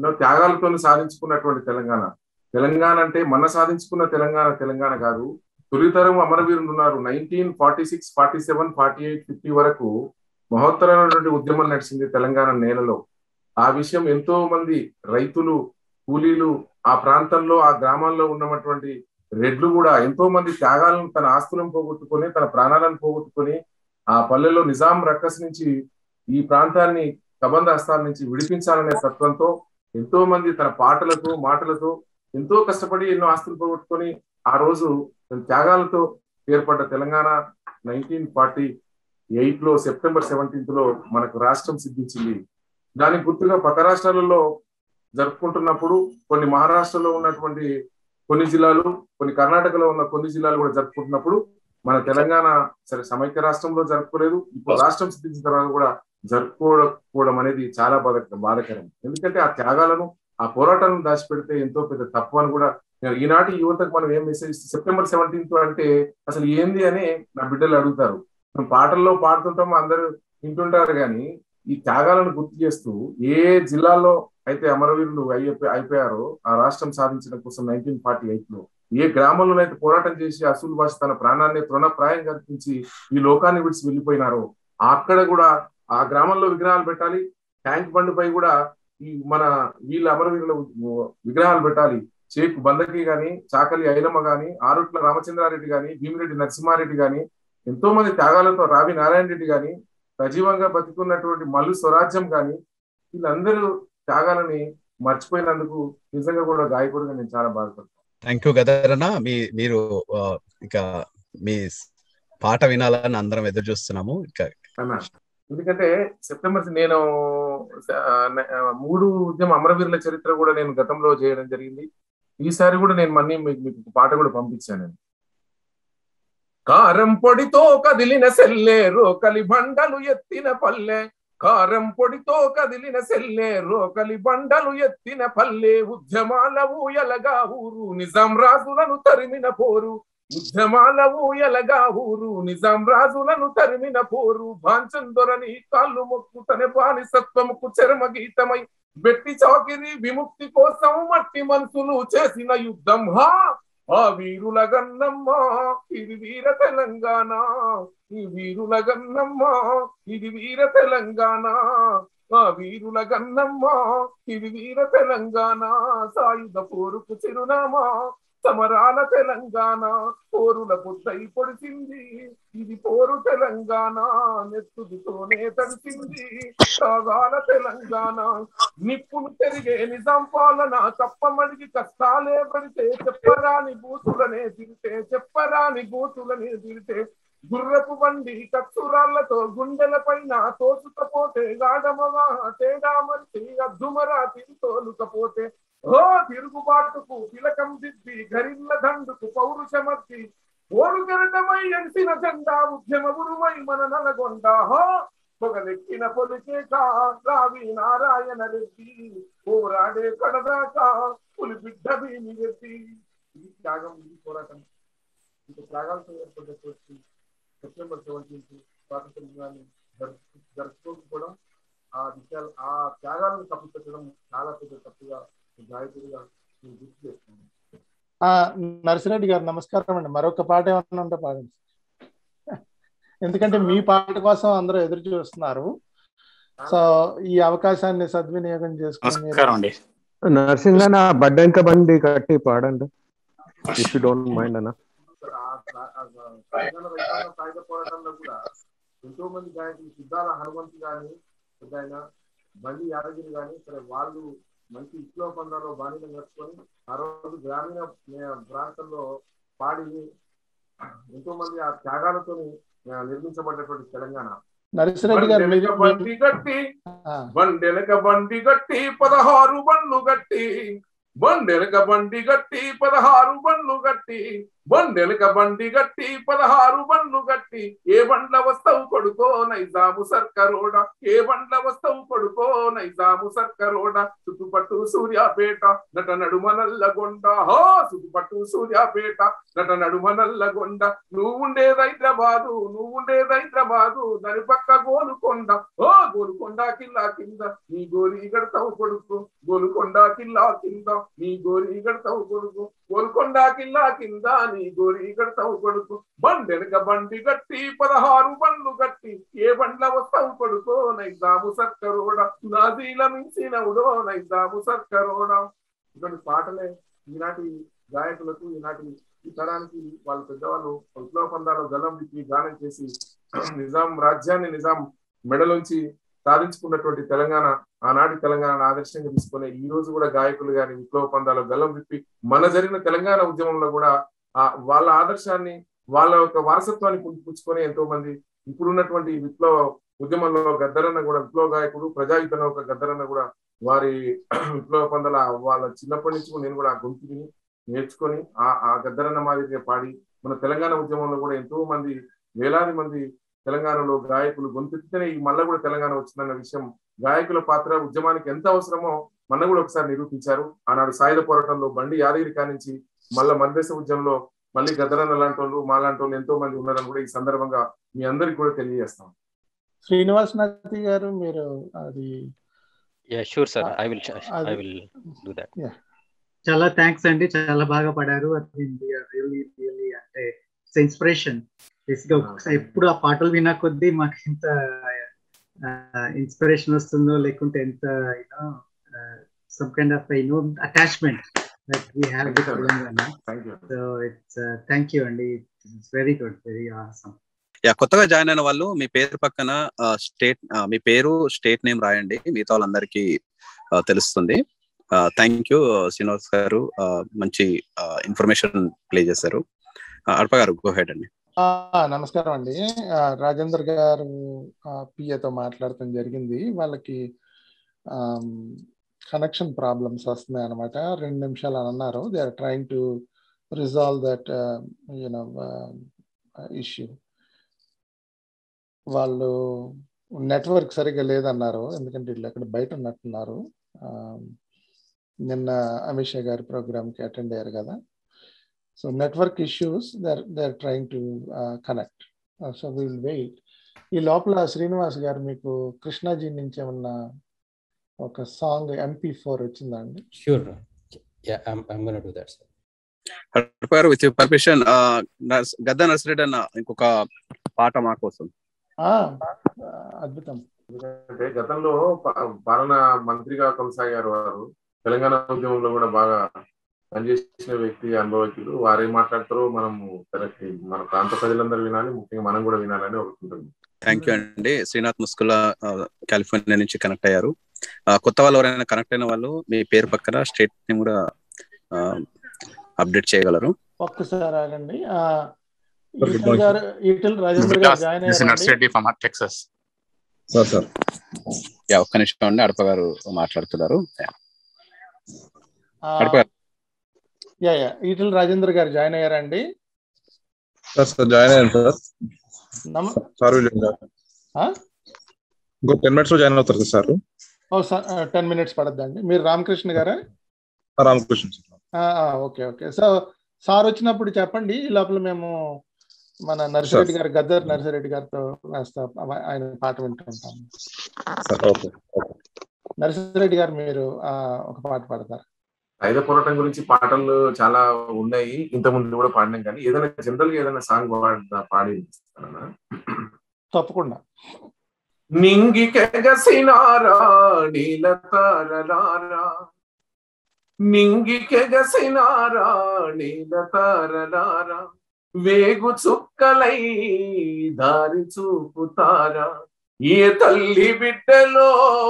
ఎన్నో త్యాగాలతో సాధించుకున్నటువంటి తెలంగాణ తెలంగాణ అంటే మన సాధించుకున్న తెలంగాణ తెలంగాణ కాదు తొలితరం అమరవీరులు ఉన్నారు nineteen forty six forty seven forty eight fifty వరకు మహోత్తరమైనటువంటి ఉద్యమం నడిచింది తెలంగాణ నేలలో ఆ విషయం ఎంతో మంది రైతులు కూలీలు ఆ ప్రాంతంలో ఆ గ్రామాల్లో ఉన్నటువంటి రెడ్లు కూడా ఎంతో మంది త్యాగాలను తన ఆస్తులను పోగొట్టుకొని తన ప్రాణాలను పోగొట్టుకొని ఆ పల్లెలో నిజాం రక్కస్ నుంచి ఈ ప్రాంతాన్ని కబంధ హస్తాల నుంచి విడిపించాలనే తత్వంతో ఎంతో మంది తన పాటలతో మాటలతో ఎంతో కష్టపడి ఎన్నో ఆస్తులు పోగొట్టుకొని ఆ రోజు త్యాగాలతో ఏర్పడ్డ తెలంగాణ నైన్టీన్ ఫార్టీ ఎయిట్ లో సెప్టెంబర్ సెవెంటీన్త్ లో మనకు రాష్ట్రం సిద్ధించింది దానికి గుర్తుగా పక్క రాష్ట్రాలలో జరుపుకుంటున్నప్పుడు కొన్ని మహారాష్ట్రలో ఉన్నటువంటి కొన్ని జిల్లాలు కొన్ని కర్ణాటకలో ఉన్న కొన్ని జిల్లాలు కూడా జరుపుకుంటున్నప్పుడు మన తెలంగాణ సరే సమైక్య రాష్ట్రంలో జరుపుకోలేదు ఇప్పుడు రాష్ట్రం సిద్ధించిన తర్వాత కూడా జరుపుకోవడం అనేది చాలా బాధ బాధకరం ఎందుకంటే ఆ త్యాగాలను ఆ పోరాటాలను దాచిపెడితే ఎంతో పెద్ద తప్పు అని కూడా ఈనాటి యువతకు మనం ఏం మెసేజ్ సెప్టెంబర్ సెవెంటీన్త్ అంటే అసలు ఏంది అని నా బిడ్డలు అడుగుతారు మనం పాటల్లో పాడుతుంటాం అందరూ వింటుంటారు కానీ ఈ త్యాగాలను గుర్తు చేస్తూ ఏ జిల్లాలో అయితే అమరవీరులు అయిపోయి అయిపోయారో ఆ రాష్ట్రం సాధించడం కోసం నైన్టీన్ ఫార్టీ ఎయిట్ లో ఏ గ్రామంలోనైతే పోరాటం చేసి అసూలు భాష తన ప్రాణాన్ని తృణప్రాయం కల్పించి ఈ లోకాన్ని విడిచి వెళ్ళిపోయినారో అక్కడ కూడా ఆ గ్రామంలో విగ్రహాలు పెట్టాలి ట్యాంక్ బండ్పై కూడా ఈ మన వీళ్ళ అమరవీరుల విగ్రహాలు పెట్టాలి చేకు బందకి గాని చాకలి ఐలమ్మ గాని ఆరుట్ల రామచంద్రారెడ్డి గాని భీమిరెడ్డి నరసింహారెడ్డి గాని ఎంతో మంది త్యాగాలతో రావి నారాయణ రెడ్డి గాని సజీవంగా బతుకున్నటువంటి మల్లు స్వరాజ్యం గాని వీళ్ళందరూ త్యాగాలని మర్చిపోయినందుకు నిజంగా కూడా గాయకుడుగా నేను చాలా బాధపడతాను థ్యాంక్ యూ గదరన్న మీ మీరు ఇక మీ పాట వినాలని అందరం ఎదురు చూస్తున్నాము ఇక ఎందుకంటే సెప్టెంబర్ నేను మూడు ఉద్యమ అమరవీరుల చరిత్ర కూడా నేను గతంలో చేయడం జరిగింది ఈసారి కూడా నేను మళ్ళీ మీకు పాట కూడా పంపించాను కారం పొడితో కదిలిన సెల్లే రోకలి బండలు ఎత్తిన పల్లె కారం పొడితో కదిలిన సెల్లే రోకలి బండలు ఎత్తిన పల్లె ఉద్యమాల ఊయలగా ఊరు నిజాం రాజులను తరిమిన పోరు ఉద్యమాల ఊయలగా ఊరు నిజాం రాజులను తరిమిన పోరు భాంచం దొరని కాళ్ళు మొక్కు తన బానిసత్వముకు చర్మ గీతమై బెట్టి చాకిరి విముక్తి కోసం మట్టి మనుషులు చేసిన యుద్ధం హా ఆ వీరుల గన్నమ్మ ఇది వీర తెలంగాణ ఈ వీరుల గన్నమ్మ ఇది వీర తెలంగాణ ఆ వీరుల గన్నమ్మ ఇది వీర తెలంగాణ సాయుధ పోరుకు చిరునామా సమరాల తెలంగాణ పోరుల పుట్టై పొడిచింది ఇది పోరు తెలంగాణ నెత్తుదితోనే తడిచింది సాగాల తెలంగాణ నిప్పులు పెరిగే నిజాం పాలన తప్పమడిగి కష్టాలే పడితే చెప్పరాని బూతులనే తిరితే చెప్పరాని బూతులనే తిరితే గుర్రపు బండి కత్తురాళ్లతో గుండెల పైన తోసుకపోతే గాడమగా తేడా మరిచి అద్దుమరా తిరి తోలుకపోతే ఓ తిరుగుబాటుకు తిలకం దిద్ది గరిల్ల దండుకు పౌరుషమర్చి ఓరు గరటమై ఎంసిన జెండా ఉద్యమ గురువై మన నలగొండ హో పొగలెక్కిన పొలికేక రావి నారాయణ రెడ్డి పోరాడే కడదాకా పులి బిడ్డ భీమి రెడ్డి ఇది త్యాగం ఇది పోరాటం ఇంత త్యాగాలతో ఏర్పడ్డటువంటి సెప్టెంబర్ సెవెంటీన్త్ స్వాతంత్ర దినాన్ని జరుపుకోకపోవడం ఆ విషయాలు ఆ త్యాగాలను తప్పిపెట్టడం చాలా పెద్ద తప్పుగా గాయకుడిగా నేను గుర్తు చేస్తున్నాను నర్సిరెడ్డి గారు నమస్కారం అండి మరొక పాట ఏమన్నా ఉంటే పాడండి ఎందుకంటే మీ పాట కోసం అందరూ ఎదురు చూస్తున్నారు సో ఈ అవకాశాన్ని సద్వినియోగం చేసుకుని నరసింహ బడ్డంక బండి కట్టి పాడండి ఇఫ్ యూ డోంట్ మైండ్ అన్న సాయుధ పోరాటంలో కూడా ఎంతో మంది గాయకులు సిద్ధాల హనుమంత్ గాని పెద్ద ఆయన బండి యాదగిరి గాని సరే వాళ్ళు మంచి ఇస్లో పందాలో బాణీలు కట్టుకొని ఆ రోజు గ్రామీణ ప్రాంతంలో పాడి ఎంతో మంది ఆ త్యాగాలతో నిర్మించబడ్డటువంటి తెలంగాణ నరసింహరెడ్డి గారు బండి గట్టి బండెనక బండి గట్టి పదహారు బండ్లు గట్టి బండెనక బండి గట్టి పదహారు బండ్లు గట్టి బండెనక బండి గట్టి పదహారు బండ్లు గట్టి ఏ బండ్ల వస్తావు కొడుకో నైజాము సర్కరోడ ఏ బండ్ల వస్తావు కొడుకో నైజాము సర్కరోడ చుట్టుపట్టు సూర్యాపేట నట నడుమ నల్లగొండ హో చుట్టుపట్టు సూర్యాపేట నట నడుమ నల్లగొండ నువ్వుండేది హైదరాబాదు నువ్వుండేది హైదరాబాదు దాని పక్క గోలుకొండ ఓ గోలుకొండ కిల్లా కింద నీ గోరి గడతావు కొడుకు గోలుకొండ కిల్లా కింద నీ గోరి గడతావు కొడుకు గోల్కొండ కిల్లా కింద నీ గోరి గడతావు కొడుకు బండెనక బండి గట్టి పదహారు బండ్లు గట్టి ఏ బండ్ల వస్తావు కొడుకో నైజాము సర్కరోడ నాదీల మించినవుడో నైజాము సర్కరోడ ఇటువంటి పాటలే ఈనాటి గాయకులకు ఈనాటి ఈ తరానికి వాళ్ళ పెద్దవాళ్ళు విప్లవ పందాలు గలం విప్పి గానం చేసి నిజాం రాజ్యాన్ని నిజాం మెడలోంచి సాధించుకున్నటువంటి తెలంగాణ ఆనాటి తెలంగాణ ఆదర్శంగా తీసుకునే ఈ రోజు కూడా గాయకులు గాని విప్లవ పందాలు గల్లం విప్పి మన జరిగిన తెలంగాణ ఉద్యమంలో కూడా ఆ వాళ్ళ ఆదర్శాన్ని వాళ్ళ యొక్క వారసత్వాన్ని పుచ్చుకొని ఎంతో మంది ఇప్పుడున్నటువంటి విప్లవ ఉద్యమంలో గద్దరన్న కూడా విప్లవ గాయకుడు ప్రజాయుతన ఒక గద్దరన్న కూడా వారి విప్లవ పందాల వాళ్ళ చిన్నప్పటి నుంచి నేను కూడా ఆ గొంతుని నేర్చుకొని ఆ ఆ గద్దరన్న మాదిరిగా పాడి మన తెలంగాణ ఉద్యమంలో కూడా ఎంతో మంది వేలాది మంది తెలంగాణలో గాయకులు గొంతెత్తితేనే ఈ మళ్ళా కూడా తెలంగాణ వచ్చిందన్న విషయం గాయకుల పాత్ర ఉద్యమానికి ఎంత అవసరమో మన కూడా ఒకసారి నిరూపించారు ఆనాడు సాయుధ పోరాటంలో బండి యాదగిరి కానించి మళ్ళా మధ్యదేశ ఉద్యమంలో మళ్ళీ గద్దరన్న లాంటి వాళ్ళు మా లాంటి వాళ్ళు ఎంతో మంది ఉన్నారని కూడా ఈ సందర్భంగా మీ అందరికి కూడా తెలియజేస్తాం శ్రీనివాస్ నాథి గారు మీరు అది yeah sure sir I will I అది- విల్ డూ దట్ చాలా థ్యాంక్స్ అండి చాలా బాగా పడారు అది రియల్లీ రియల్లీ అంటే ఇన్స్పిరేషన్ బేసిక్గా ఒక్కొక్కసారి ఎప్పుడు ఆ పాటలు వినా కొద్దీ మాకు ఎంత ఇన్స్పిరేషన్ వస్తుందో లేకుంటే ఎంత you know some kind of you know attachment that we have with Telangana thank you so it's thank you అండి it's very good very awesome yeah కొత్తగా జాయిన్ అయిన వాళ్ళు మీ పేరు పక్కన స్టేట్ మీ పేరు స్టేట్ నేమ్ రాయండి మిగతా వాళ్ళందరికీ ఆ, తెలుస్తుంది థ్యాంక్ యూ శ్రీనివాస్ గారు ఆ, మంచి ఇన్ఫర్మేషన్ ప్లే చేశారు అడప గారు గో హెడ్ అండి ఆ, నమస్కారం అండి ఆ, రాజేందర్ గారు పిఏతో మాట్లాడటం జరిగింది వాళ్ళకి కనెక్షన్ ప్రాబ్లమ్స్ వస్తున్నాయి అనమాట రెండు నిమిషాలు అని అన్నారు they are trying to resolve that you know issue వాళ్ళు నెట్వర్క్ సరిగ్గా లేదన్నారు ఎందుకంటే వీళ్ళు అక్కడ బయట ఉన్నట్టున్నారు ఆ, నిన్న అమిత్ షా గారి ప్రోగ్రామ్కి అటెండ్ అయ్యారు కదా so network issues there they are trying to connect so will wait ఈ లోపల శ్రీనివాస్ గారు మీకు కృష్ణాజీ నుంచి ఏమన్నా ఒక సాంగ్ ఎంపీ ఫోర్ వచ్చిందా అండి Sure. Yeah, I'm, I'm going to do that, sir. అడప గారు విత్ పర్మిషన్ గద్ద నర్సిరెడ్డి అన్న ఇంకొక పాట మా కోసం ఆ, అద్భుతం ఎందుకంటే గతంలో పా- పాలనా మంత్రిగా కొనసాగారు వారు తెలంగాణ ఉద్యమంలో కూడా బాగా పనిచేసిన వ్యక్తి అనుభవజ్ఞులు వారేం మాట్లాడతారో మనము కరెక్ట్ మన ప్రాంత ప్రజలందరూ వినాలి ముఖ్యంగా మనం కూడా వినాలని ఒకటి ఉంటుంది థ్యాంక్ యూ అండి శ్రీనాథ్ ముస్కుల కాలిఫోర్నియా నుంచి కనెక్ట్ అయ్యారు ఆ, కొత్త వాళ్ళు ఎవరైనా కనెక్ట్ అయిన వాళ్ళు మీ పేరు పక్కన స్టేట్ నేమ్ కూడా అప్డేట్ చేయగలరు ఒక్కసారి ఆగండి ఆ, Good ఈటల్ morning. గారు ఈటల్ రాజేంద్ర గారు జాయిన్ This is అయ్యారండి Nursery from Texas. Sir sir yeah ఒక్క నిమిషం అండి అడప గారు మాట్లాడుతున్నారు Yeah. ఆ, అడప గారు యా యా ఈటల్ రాజేంద్ర గారు జాయిన్ అయ్యారండి సార్ సార్ జాయిన్ అయ్యాను సార్ నమ సార్ విలియం గారు ఆ? ఇంకో టెన్ మినిట్స్ లో జాయిన్ అవుతారు కదా సార్ ఓ టెన్ మినిట్స్ పడద్దండి మీరు రామకృష్ణ గారా రామకృష్ణ సార్ ఆ, ఆ, ఓకే ఓకే సో సార్ వచ్చినప్పుడు చెప్పండి ఈ లోపల మేము మన నర్సిరెడ్డి గారు గద్దర్ నర్సిరెడ్డి గారితో కాస్త ఆయన పాట వింటుంటాం సార్ ఓకే నర్సిరెడ్డి గారు మీరు ఆ, ఒక పాట పాడతారు సాయుధ పోరాటం గురించి పాటలు చాలా ఉన్నాయి ఇంత ముందు కూడా పాడినాం కానీ ఏదైనా జనరల్ గా ఏదైనా సాంగ్ పాడి వినిపిస్తానన్నా? తప్పకుండా నింగికెగసినారా నీలతారలారా నింగికెగసినారా నీలతారలారా వేగు చుక్కలై దారి చూపుతారా ఏ తల్లి బిడ్డలో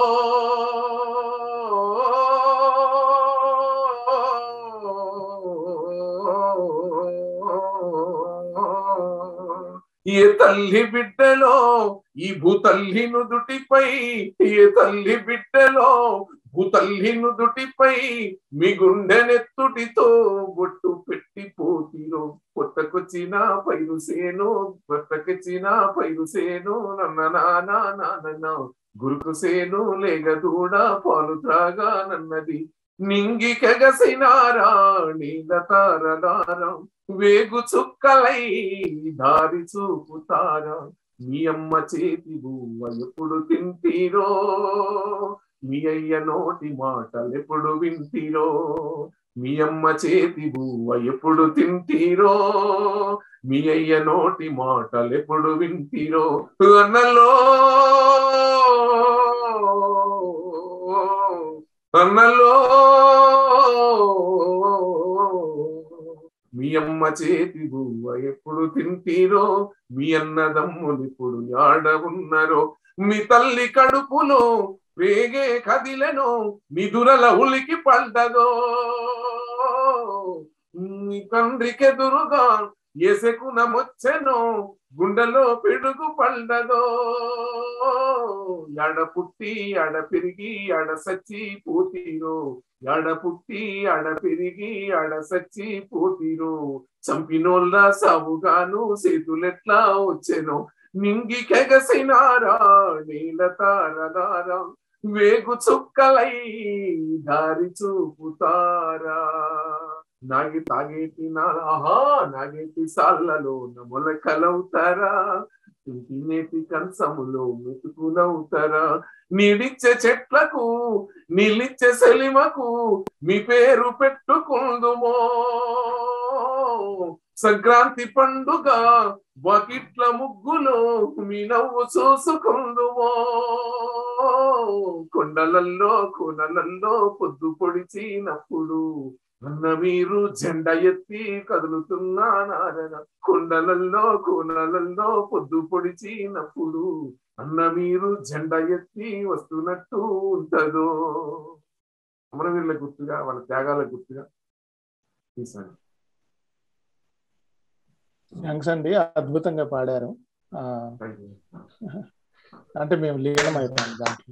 ఏ తల్లి బిడ్డలో ఈ భూతల్లి నుదుటిపై ఏ తల్లి బిడ్డలో భూతల్లి నుదుటిపై మీ గుండెనెత్తుటితో బొట్టు పెట్టిపోతిరో కొత్తకొచ్చిన పైరు సేను కొత్తకొచ్చిన పైరు సేను నన్న నానా నాన్న గురుకు సేను లేగదూడ పాలు త్రాగా నన్నది నింగి కెగసినారా నీల తారలారా వేగు చుక్కలై దారి చూపుతారా మీ అమ్మ చేతి బువ్వ ఎప్పుడు తింటీరో మీ అయ్య నోటి మాటలు ఎప్పుడు వింటీరో మీ అమ్మ చేతి బువ్వ ఎప్పుడు తింటీరో మీ అయ్య నోటి మాటలు ఎప్పుడు వింటీరో అన్నలో అన్నలో మీ అమ్మ చేతి బువ్వ ఎప్పుడు తింటీరో మీ అన్నదమ్ములు ఇప్పుడు ఆడ ఉన్నారో మీ తల్లి కడుపులో రేగే కదిలెనో నిదురల ఉలికి పడ్డదో మీ తండ్రికెదురుగా ఎసెకున మొచ్చెనో గుండెలో పిడుగు పడ్డదో ఎడ పుట్టి ఎడ పెరిగి ఎడ సచ్చి పోతీరో ఎడ పుట్టి ఎడ పెరిగి ఎడ సచ్చి పోతీరో చంపినోళ్ళ సావుగాను చేతులెట్లా వచ్చెనో నింగి కెగసినారా నీల తారలారా వేగు చుక్కలై దారి చూపుతారా నాగి తాగేటి నాహా నాగేటి సాళ్లలో మొలకలవుతారా తినేటి కంచములో మెతుకులవుతారా నీడిచ్చే చెట్లకు నీళ్ళిచ్చే సెలిమకు మీ పేరు పెట్టుకుందుమో సంక్రాంతి పండుగ బకిట్ల ముగ్గులు మీ నవ్వు చూసుకుందుమో కొండలల్లో కొనలల్లో పొద్దు పొడిచినప్పుడు అన్న మీరు జెండా ఎత్తి కదులుతున్నా నారన కొండలల్లో కోనలల్లో పొద్దు పొడిచినప్పుడు అన్న మీరు జెండా ఎత్తి వస్తున్నట్టు ఉంటదో అమరవీరుల గుర్తుగా వాళ్ళ త్యాగాల గుర్తుగా తీసాను థ్యాంక్స్ అండి అద్భుతంగా పాడారు ఆ, అంటే మేము లీనం అయిపోయాం దాంట్లో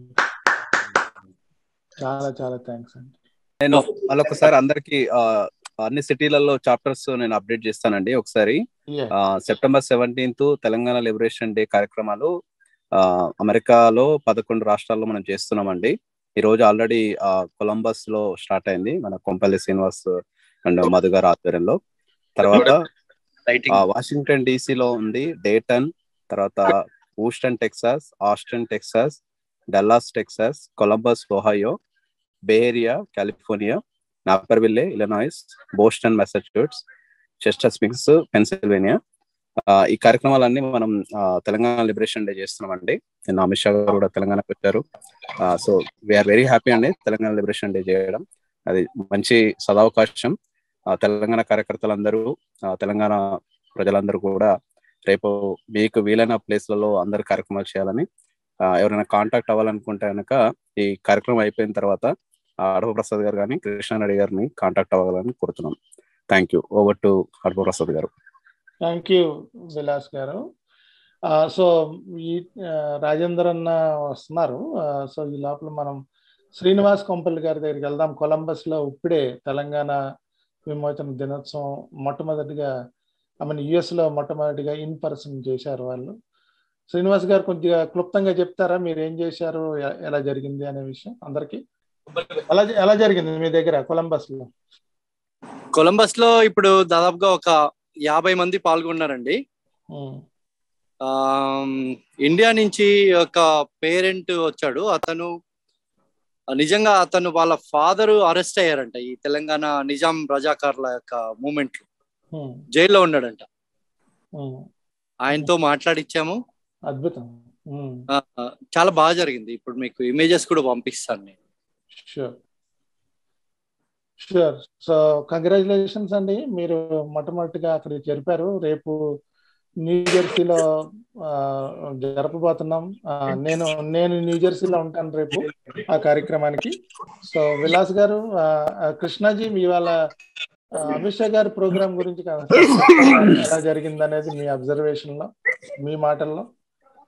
చాలా చాలా థ్యాంక్స్ అండి నేను మళ్ళొకసారి అందరికి అన్ని సిటీలలో చాప్టర్స్ నేను అప్డేట్ చేస్తానండి ఒకసారి Yeah. ఆ, September seventeenth Telangana liberation day కార్యక్రమాలు ఆ, అమెరికాలో పదకొండు రాష్ట్రాల్లో మనం చేస్తున్నామండి ఈ రోజు ఆల్రెడీ కొలంబస్ లో స్టార్ట్ అయింది మన కొంపల్లి శ్రీనివాస్ అండ్ మధు గారు ఆధ్వర్యంలో తర్వాత ఆ, వాషింగ్టన్ DC లో ఉంది డేటన్ తర్వాత Houston Texas Austin Texas Dallas Texas Columbus Ohio bay area California Naperville Illinois Boston Massachusetts Chester Springs Pennsylvania ఆ, ఈ కార్యక్రమాలన్నీ మనం ఆ, తెలంగాణ లిబరేషన్ డే చేస్తున్నామండి నిన్న అమిత్ షా గారు కూడా తెలంగాణకు వచ్చారు సో వీఆర్ వెరీ హ్యాపీ అండి తెలంగాణ లిబరేషన్ డే చేయడం అది మంచి సదావకాశం ఆ, తెలంగాణ కార్యకర్తలందరూ ఆ, తెలంగాణ ప్రజలందరూ కూడా రేపు మీకు వీలైన ప్లేస్లలో అందరు కార్యక్రమాలు చేయాలని ఆ, ఎవరైనా కాంటాక్ట్ అవ్వాలనుకుంటే కనుక ఈ కార్యక్రమం అయిపోయిన తర్వాత ఆ, అడవ ప్రసాద్ గారు కానీ కృష్ణారెడ్డి గారిని కాంటాక్ట్ అవ్వాలని కోరుతున్నాం thank you over to Adapa Prasad గారు థ్యాంక్ యూ విలాస్ గారు సో ఈ ఆ, రాజేందర్ అన్న వస్తున్నారు సో ఈ లోపల మనం శ్రీనివాస్ కొంపల్లి గారి దగ్గరికి వెళ్దాం కొలంబస్ లో ఇప్పుడే తెలంగాణ విమోచన దినోత్సవం మొట్టమొదటిగా ఐ మీన్ యుఎస్ లో మొట్టమొదటిగా ఇన్ పర్సన్ చేశారు వాళ్ళు శ్రీనివాస్ గారు కొద్దిగా క్లుప్తంగా చెప్తారా మీరు ఏం చేశారు ఎ- ఎలా జరిగింది అనే విషయం అందరికి ఎలా ఎలా జరిగింది మీ దగ్గర కొలంబస్ లో కొలంబస్ లో ఇప్పుడు దాదాపుగా ఒక యాభై మంది పాల్గొన్నారండి ఉమ్, ఆమ్, ఇండియా నుంచి ఒక పేరెంట్ వచ్చాడు అతను నిజంగా అతను వాళ్ళ ఫాదర్ అరెస్ట్ అయ్యారంట ఈ తెలంగాణ నిజాం రజాకార్ల యొక్క మూమెంట్ లో ఉమ్, జైల్లో ఉన్నాడంట ఉమ్, ఆయనతో మాట్లాడిచ్చాము అద్భుతం ఉమ్. ఆ, ఆ, చాలా బాగా జరిగింది ఇప్పుడు మీకు ఇమేజెస్ కూడా పంపిస్తాను నేను షూర్ షూర్ సో కంగ్రాచులేషన్స్ అండి మీరు మొట్టమొదటిగా అక్కడ జరిపారు రేపు న్యూ జెర్సీలో ఆ, జరపబోతున్నాం ఆ, నేను నేను న్యూ జెర్సీలో ఉంటాను రేపు ఆ కార్యక్రమానికి సో విలాస్ గారు ఆ, ఆ, కృష్ణాజీ మీ వాళ్ళ ఆ, అమిత్ షా గారి ప్రోగ్రామ్ గురించి కాస్త ఎలా జరిగింది అనేది మీ అబ్జర్వేషన్ లో మీ మాటల్లో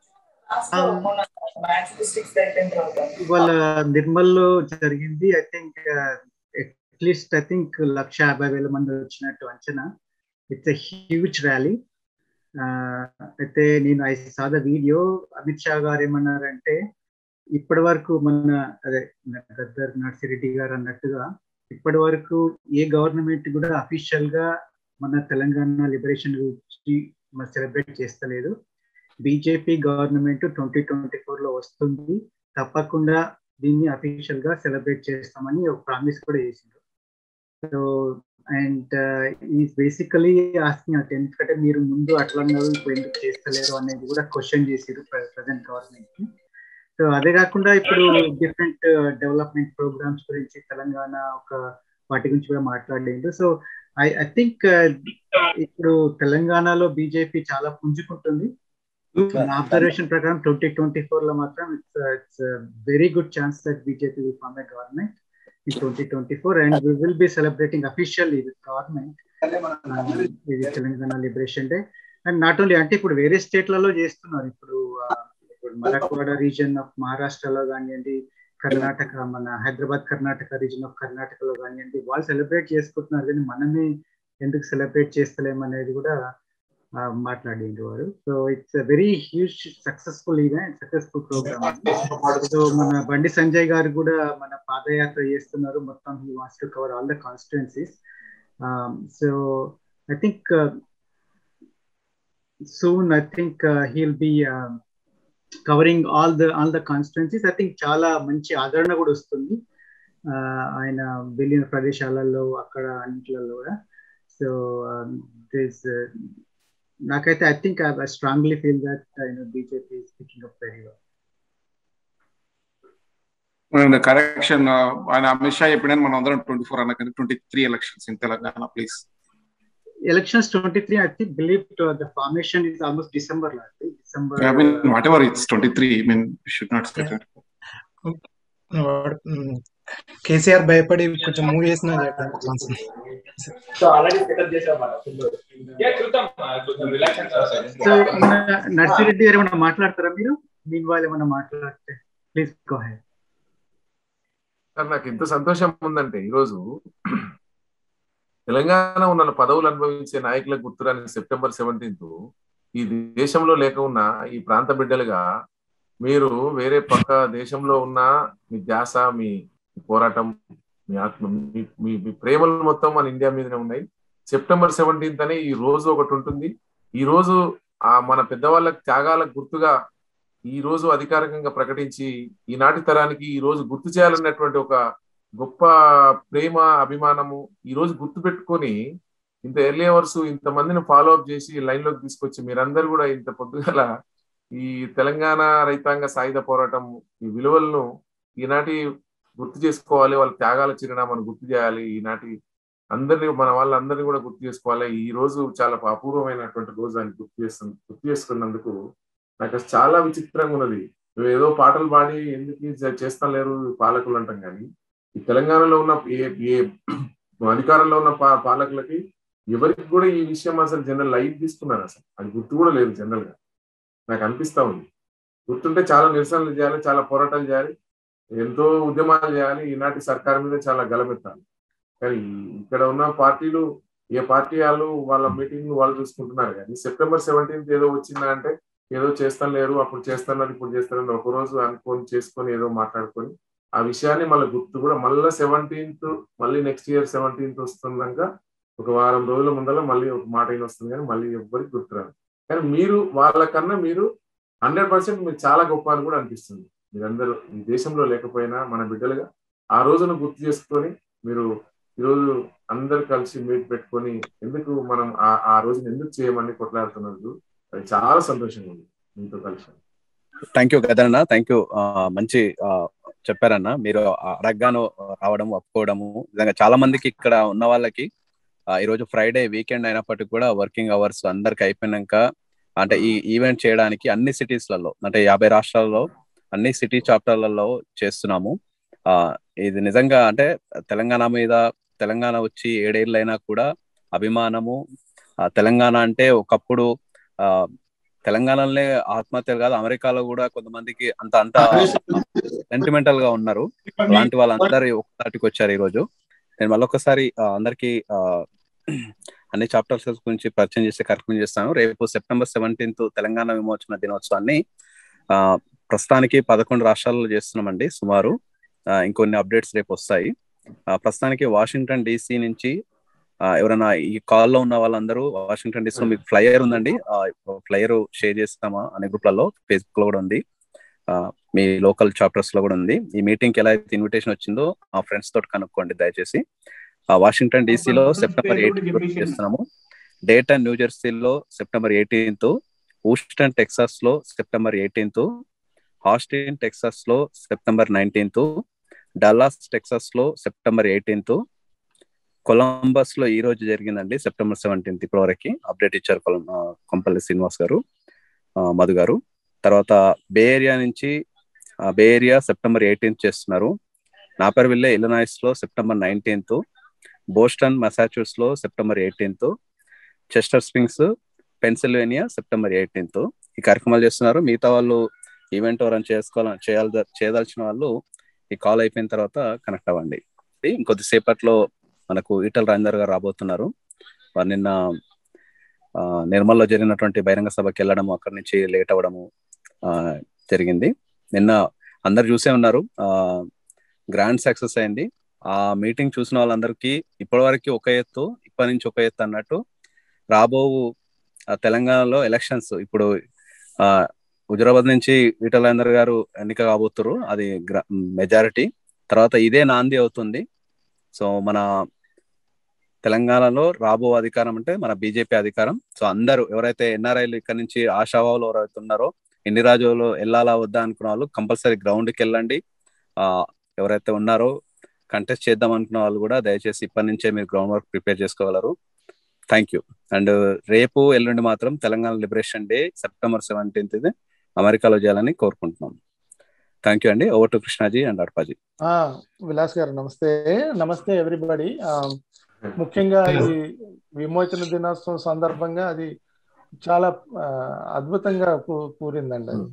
ఇవాళ నిర్మల్ లో జరిగింది I think at least I think lakh యాభై వేల మంది వచ్చినట్టు అంచనా ఇట్స్ ఎ హ్యూజ్ ర్యాలీ అయితే నేను I saw the video Amit Shah గారు ఏమన్నారంటే ఇప్పటి వరకు మన అదే గద్దర్ నర్సిరెడ్డి గారు అన్నట్టుగా ఇప్పటి వరకు ఏ గవర్నమెంట్ కూడా అఫీషియల్ గా మన తెలంగాణ లిబరేషన్ గురించి సెలబ్రేట్ చేస్తలేదు BJP government twenty twenty four లో వస్తుంది తప్పకుండా దీన్ని అఫీషియల్ గా సెలబ్రేట్ చేస్తామని ఒక ప్రామిస్ కూడా చేసిండ్రు సో అండ్ ఈ బేసికలీ ఆస్కింగ్ అంటే ఎందుకంటే మీరు ముందు అట్లా అన్నారు ఇప్పుడు ఎందుకు చేస్తలేరు అనేది కూడా క్వశ్చన్ చేసారు ప్రజెంట్ గవర్నమెంట్ కి సో అదే కాకుండా ఇప్పుడు డిఫరెంట్ డెవలప్మెంట్ ప్రోగ్రామ్స్ గురించి తెలంగాణ ఒక వాటి గురించి కూడా మాట్లాడలేదు సో ఐ ఐ థింక్ ఇప్పుడు తెలంగాణలో బీజేపీ చాలా పుంజుకుంటుంది అబ్జర్వేషన్ ప్రకారం ట్వంటీ ట్వంటీ ఫోర్ లో మాత్రం it's it's very good chance that BJP will form a government in twenty twenty four and we will be celebrating officially with government ఇది Telangana liberation day and not only అంటే ఇప్పుడు వేరే స్టేట్లలో చేస్తున్నారు ఇప్పుడు ఇప్పుడు Marathwada reason of మహారాష్ట్రలో కానివ్వండి కర్ణాటక మన హైదరాబాద్ కర్ణాటక రీజన్ ఆఫ్ కర్ణాటకలో కానివ్వండి వాళ్ళు సెలబ్రేట్ చేసుకుంటున్నారు కానీ మనమే ఎందుకు సెలబ్రేట్ చేస్తలేమనేది కూడా మాట్లాడింది వారు so it's very huge successful event successful program so మన బండి సంజయ్ గారు కూడా మన పాదయాత్ర చేస్తున్నారు మొత్తం he wants to cover all the constituencies so I think soon I think he'll be covering all the all the constituencies I think చాలా మంచి ఆదరణ కూడా వస్తుంది ఆయన వెళ్ళిన ప్రదేశాలలో అక్కడ అన్నింటిలలో కూడా సో దిస్ నాకైతే I think I strongly feel that you know BJP speaking up very well correction ఆయన అమిత్ షా ఎప్పుడైనా మనం అందరం ట్వంటీ ఫోర్ అన్న twenty three elections in Telangana please elections 23 i think believed uh, the formation is almost december i think december i mean whatever it's 23 i mean we should not say that KCR భయపడి కొంచెం move చేసిన so Narsireddy గారు ఏమైనా మాట్లాడతారా మీరు mean వాళ్ళు ఏమైనా మాట్లాడితే ప్లీజ్ గో హెడ్ సార్ నాకు ఎంత సంతోషం ఉందంటే ఈరోజు తెలంగాణ ఉన్న పదవులు అనుభవించే నాయకులకు గుర్తురాని సెప్టెంబర్ సెవెంటీన్త్ ఈ దేశంలో లేక ఉన్న ఈ ప్రాంత బిడ్డలుగా మీరు వేరే పక్క దేశంలో ఉన్న మీ ధ్యాస మీ పోరాటం మీ ఆత్మ మీ మీ ప్రేమలు మొత్తం మన ఇండియా మీదనే ఉన్నాయి సెప్టెంబర్ సెవెంటీన్త్ అనే ఈ రోజు ఒకటి ఉంటుంది ఈ రోజు ఆ మన పెద్దవాళ్ళ త్యాగాలకు గుర్తుగా ఈ రోజు అధికారికంగా ప్రకటించి ఈనాటి తరానికి ఈ రోజు గుర్తు చేయాలన్నటువంటి ఒక గొప్ప ప్రేమ అభిమానము ఈ రోజు గుర్తు పెట్టుకొని ఇంత ఎర్లీ అవర్స్ ఇంత మందిని ఫాలో అప్ చేసి లైన్ లోకి తీసుకొచ్చి మీరందరూ కూడా ఇంత పొద్దుగల ఈ తెలంగాణ రైతాంగ సాయుధ పోరాటం ఈ విలువలను ఈనాటి గుర్తు చేసుకోవాలి వాళ్ళ త్యాగాల చిరునామాను గుర్తు చేయాలి ఈనాటి అందరినీ మన వాళ్ళందరినీ కూడా గుర్తు చేసుకోవాలి ఈ రోజు చాలా అపూర్వమైనటువంటి రోజు అని గుర్తు చేస్తు గుర్తు చేసుకున్నందుకు నాకు చాలా విచిత్రంగా ఉన్నది ఏదో పాటలు పాడి ఎందుకు చేస్తా లేరు పాలకులు అంటాం కానీ ఈ తెలంగాణలో ఉన్న ఏ ఏ అధికారంలో ఉన్న పాలకులకి ఎవరికి కూడా ఈ విషయం అసలు జనరల్ లైట్ తీసుకున్నారు అసలు అది గుర్తు కూడా లేదు జనరల్ గా నాకు అనిపిస్తా ఉంది గుర్తుంటే చాలా నిరసనలు చేయాలి చాలా పోరాటాలు చేయాలి ఎంతో ఉద్యమాలు చేయాలి ఈనాటి సర్కార్ మీద చాలా గలమెత్తాలి కానీ ఇక్కడ ఉన్న పార్టీలు ఏ పార్టీ వాళ్ళు వాళ్ళ మీటింగ్ వాళ్ళు చూసుకుంటున్నారు కానీ సెప్టెంబర్ సెవెంటీన్త్ ఏదో వచ్చిందా అంటే ఏదో చేస్తాను లేరు అప్పుడు చేస్తున్నారు ఇప్పుడు చేస్తున్నారు ఒక రోజు అనుకొని చేసుకొని ఏదో మాట్లాడుకొని ఆ విషయాన్ని మళ్ళీ గుర్తు కూడా మళ్ళీ సెవెంటీన్త్ మళ్ళీ నెక్స్ట్ ఇయర్ సెవెంటీన్త్ వస్తున్నాక ఒక వారం రోజుల ముందర మళ్ళీ ఒక మాట అయిన వస్తుంది కానీ మళ్ళీ ఎవ్వరికి గుర్తురాదు కానీ మీరు వాళ్ళకన్నా మీరు హండ్రెడ్ పర్సెంట్ మీరు చాలా గొప్ప అని కూడా అనిపిస్తుంది మీరందరూ ఈ దేశంలో లేకపోయినా మన బిడ్డలుగా ఆ రోజును గుర్తు చేసుకొని మీరు ఈరోజు అందరు కలిసి మీట్ పెట్టుకొని ఎందుకు మనం ఆ ఆ రోజున ఎందుకు చేయమని కొట్లాడుతున్నారు అది చాలా సంతోషంగా ఉంది మీతో కలిసి థ్యాంక్ యూ గదన్న థ్యాంక్ యూ మంచి చెప్పారన్న మీరు అడగ్గాను రావడం ఒప్పుకోవడము నిజంగా చాలా మందికి ఇక్కడ ఉన్న వాళ్ళకి ఈ రోజు ఫ్రైడే వీకెండ్ అయినప్పటికీ కూడా వర్కింగ్ అవర్స్ అందరికి అయిపోయినాక అంటే ఈ ఈవెంట్ చేయడానికి అన్ని సిటీస్లలో అంటే యాభై రాష్ట్రాల్లో అన్ని సిటీ చాప్టర్లలో చేస్తున్నాము ఆ ఇది నిజంగా అంటే తెలంగాణ మీద తెలంగాణ వచ్చి ఏడేళ్ళైనా కూడా అభిమానము తెలంగాణ అంటే ఒకప్పుడు ఆ తెలంగాణలోనే ఆత్మహత్యలు కాదు అమెరికాలో కూడా కొంతమందికి అంత అంత సెంటిమెంటల్ గా ఉన్నారు అలాంటి వాళ్ళందరూ ఒకసారికి వచ్చారు ఈ రోజు నేను మళ్ళొకసారి ఆ, అందరికీ ఆ, అన్ని చాప్టర్స్ గురించి పరిచయం చేసే కార్యక్రమం చేస్తాను రేపు సెప్టెంబర్ సెవెంటీన్త్ తెలంగాణ విమోచన దినోత్సవాన్ని ఆ, ప్రస్తుతానికి పదకొండు రాష్ట్రాల్లో చేస్తున్నామండి సుమారు ఆ, ఇంకొన్ని అప్డేట్స్ రేపు వస్తాయి ఆ, ప్రస్తుతానికి వాషింగ్టన్ డీసీ నుంచి ఆ, ఎవరైనా ఈ కాల్లో ఉన్న వాళ్ళందరూ వాషింగ్టన్ డీసీ లో మీకు ఫ్లయర్ ఉందండి ఫ్లయర్ షేర్ చేస్తామా అనే గ్రూప్లలో ఫేస్బుక్ లో కూడా ఉంది ఆ, మీ లోకల్ చాప్టర్స్ లో కూడా ఉంది ఈ మీటింగ్ కి ఎలా అయితే ఇన్విటేషన్ వచ్చిందో ఆ ఫ్రెండ్స్ తోటి కనుక్కోండి దయచేసి ఆ, వాషింగ్టన్ డీసీలో సెప్టెంబర్ ఎయిటీన్త్ చేస్తున్నాము డేటన్ న్యూ జెర్సీలో సెప్టెంబర్ ఎయిటీన్త్ ఊస్టన్ టెక్సాస్ లో సెప్టెంబర్ ఎయిటీన్త్ హాస్టిన్ టెక్సాస్ లో సెప్టెంబర్ నైన్టీన్త్ డల్లాస్ టెక్సాస్ లో సెప్టెంబర్ ఎయిటీన్త్ కొలంబస్ లో ఈ రోజు జరిగిందండి సెప్టెంబర్ సెవెంటీన్త్ ఇప్పటివరకు అప్డేట్ ఇచ్చారు కొలం ఆ, కొంపల్లి శ్రీనివాస్ గారు ఆ, మధు గారు తర్వాత బే ఏరియా నుంచి ఆ, బే ఏరియా సెప్టెంబర్ ఎయిటీన్త్ చేస్తున్నారు నాపర్విల్లే ఇలనాయిస్ లో సెప్టెంబర్ నైన్టీన్త్ బోస్టన్ మసాచ్యూట్స్ లో September eighteenth Chester Springs Pennsylvania September eighteenth ఈ కార్యక్రమాలు చేస్తున్నారు మిగతా వాళ్ళు ఈవెంట్ ఎవరైనా చేసుకోవాలి చేయాలి చేయదలిచిన వాళ్ళు ఈ కాల్ అయిపోయిన తర్వాత కనెక్ట్ అవ్వండి ఇంకొద్దిసేపట్లో మనకు ఈటల రాజేందర్ గారు రాబోతున్నారు వారు నిన్న ఆ, నిర్మల్లో జరిగినటువంటి బహిరంగ సభకి వెళ్ళడము అక్కడి నుంచి లేట్ అవ్వడము ఆ, జరిగింది నిన్న అందరు చూసే ఉన్నారు ఆ గ్రాండ్ సక్సెస్ అయింది ఆ మీటింగ్ చూసిన వాళ్ళందరికీ ఇప్పటివరకు ఒక ఎత్తు ఇప్పటి నుంచి ఒక ఎత్తు అన్నట్టు రాబో ఆ, తెలంగాణలో ఎలక్షన్స్ ఇప్పుడు ఆ హుజరాబాద్ నుంచి ఈటల రాజేందర్ గారు ఎన్నిక కాబోతున్నారు అది మెజారిటీ తర్వాత ఇదే నాంది అవుతుంది సో మన తెలంగాణలో రాబో అధికారం అంటే మన బీజేపీ అధికారం సో అందరూ ఎవరైతే ఎన్ఆర్ఐలు ఇక్కడ నుంచి ఆశావాహులు ఎవరైతే ఉన్నారో ఎన్ని రోజులు వెళ్ళాలా వద్దా అనుకున్న వాళ్ళు కంపల్సరీ గ్రౌండ్కి వెళ్ళండి ఆ ఎవరైతే ఉన్నారో కంటెస్ట్ చేద్దాం అనుకున్న వాళ్ళు కూడా దయచేసి ఇప్పటి నుంచే మీరు గ్రౌండ్ వర్క్ ప్రిపేర్ చేసుకోగలరు థ్యాంక్ యూ అండ్ రేపు ఎల్లుండి మాత్రం Telangana liberation day September seventeenth ఇది అమెరికాలో చేయాలని కోరుకుంటున్నాం థ్యాంక్ యూ అండి over to Krishnaji and Adapaji ఆ, విలాస్ గారు నమస్తే నమస్తే ఎవ్రీబడి ముఖ్యంగా ఈ విమోచన దినోత్సవం సందర్భంగా అది చాలా ఆ, అద్భుతంగా కూ- కూరిందండి అది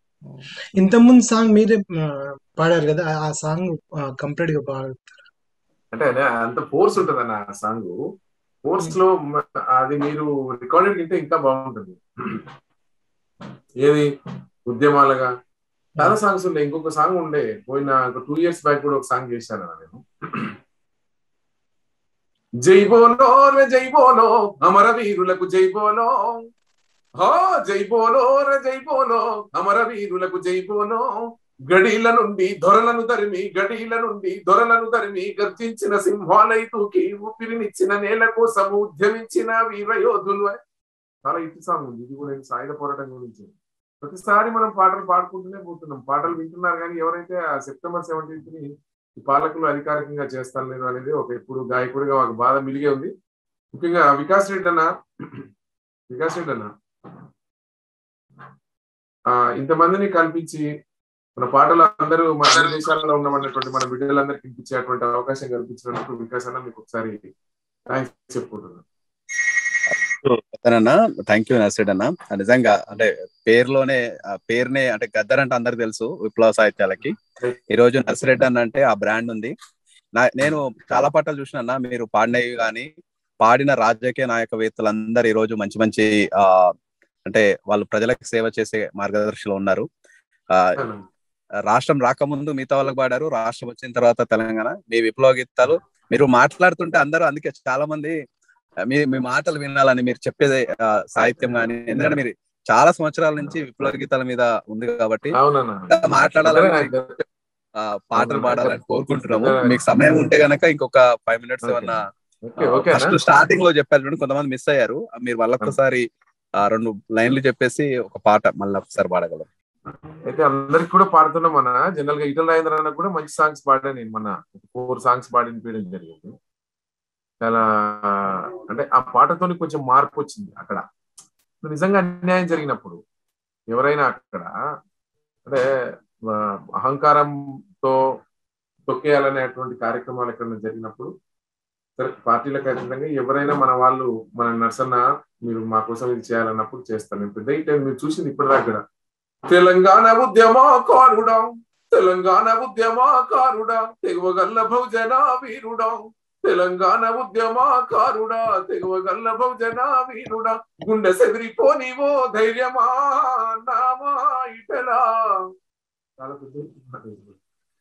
ఇంత ముందు సాంగ్ మీరే ఆ, పాడారు కదా ఆ- ఆ సాంగ్ కంప్లీట్ గా పాడు అంటే అదే అంత ఫోర్స్ ఉంటుంది అన్న ఆ సాంగ్ ఫోర్స్ లో మ- అది మీరు రికార్డెడ్ వింటే ఇంకా బాగుంటుంది ఏది ఉద్యమాలుగా చాలా సాంగ్స్ ఉన్నాయి ఇంకొక సాంగ్ ఉండే పోయిన టూ ఇయర్స్ బ్యాక్ కూడా ఒక సాంగ్ చేశాను అన్న నేను జై బోలో రే జై బోలో అమరవీరులకు జై బోలో హో జై బోలో రే జై బోలో అమరవీరులకు జై బోలో గడీల నుండి దొరలను తరిమి గడీల నుండి దొరలను తరిమి గర్జించిన సింహాలై తూకి ఊపిరినిచ్చిన నేల కోసం ఉద్యమించిన వీరయోధులు చాలా ఇటు సాంగ్ ఉంది ఇది కూడా సాయుధ పోరాటం గురించి ప్రతిసారి మనం పాటలు పాడుకుంటూనే పోతున్నాం పాటలు వింటున్నారు కానీ ఎవరైతే ఆ సెప్టెంబర్ సెవెంటీన్త్ ని ఈ పాలకులు అధికారికంగా చేస్తారు లేదు అనేది ఒక ఎప్పుడు గాయకుడిగా ఒక బాధ మిలిగే ఉంది ముఖ్యంగా వికాస్ రెడ్డి అన్న వికాస్ రెడ్డి అన్న ఆ ఇంతమందిని కల్పించి మన పాటలు అందరూ మన అన్ని దేశాలలో ఉన్నటువంటి మన బిడ్డలందరికీ వినిపించేటువంటి అవకాశం కల్పించినందుకు వికాస్ అన్న మీకు ఒకసారి థ్యాంక్స్ చెప్పుకుంటున్నాను అన్న థ్యాంక్ యూ నర్సిడ్ అన్న నిజంగా అంటే పేరులోనే ఆ పేరునే అంటే గద్దర్ అంటే అందరికి తెలుసు విప్లవ సాహిత్యాలకి ఈ రోజు నర్సిరెడ్డి అన్న అంటే ఆ బ్రాండ్ ఉంది నా నేను చాలా పాటలు చూసిన అన్న మీరు పాడినవి కానీ పాడిన రాజకీయ నాయకవేత్తలందరూ ఈ రోజు మంచి మంచి ఆ అంటే వాళ్ళు ప్రజలకు సేవ చేసే మార్గదర్శిలో ఉన్నారు ఆ రాష్ట్రం రాకముందు మిగతా వాళ్ళకి పాడారు రాష్ట్రం వచ్చిన తర్వాత తెలంగాణ మీ విప్లవ గీతాలు మీరు మాట్లాడుతుంటే అందరూ అందుకే చాలా మంది మీ మీ మాటలు వినాలని మీరు చెప్పేది ఆ, సాహిత్యం కానీ ఎందుకంటే మీరు చాలా సంవత్సరాల నుంచి విప్లవ గీతాల మీద ఉంది కాబట్టి అవునన్నా ఇంకా మాట్లాడాలని ఆ, పాటలు పాడాలని కోరుకుంటున్నాము మీకు సమయం ఉంటే గనక ఇంకొక ఫైవ్ మినిట్స్ ఏమన్నా ఓకే ఓకే ఫస్ట్ స్టార్టింగ్ లో చెప్పారు చూడండి కొంతమంది మిస్ అయ్యారు మీరు మళ్ళీ ఒక్కసారి ఆ, రెండు లైన్లు చెప్పేసి ఒక పాట మళ్ళీ ఒకసారి పాడగలరు అయితే అందరికి కూడా పాడుతున్నాం మన జనరల్ గా ఇటల్ రాజేంద్ర అన్న కూడా మంచి సాంగ్స్ పాడా నేను మన ఫోర్ సాంగ్స్ పాడి వినిపించడం జరిగింది చాలా అంటే ఆ పాటతోని కొంచెం మార్పు వచ్చింది అక్కడ నిజంగా అన్యాయం జరిగినప్పుడు ఎవరైనా అక్కడ అంటే ఆ, అహంకారంతో తొక్కేయాలనేటువంటి కార్యక్రమాలు ఎక్కడ జరిగినప్పుడు సరే పార్టీలకు అతీతంగా ఎవరైనా మన వాళ్ళు మన నర్సన్న మీరు మా కోసం ఇది చేయాలన్నప్పుడు చేస్తాను నేను పెద్ద టైం మీరు చూసింది ఇప్పటిదాకా కూడా. తెలంగాణ ఉద్యమకారుడా తెలంగాణ ఉద్యమకారుడా తెగువగల్ల బహుజన వీరుడా తెలంగాణ ఉద్యమకారుడా తెగువగల్ల బహుజన వీరుడా గుండె సెదిరిపోనివో ధైర్యమా నామా ఇటలా చాలా పెద్ద మాట ఇది.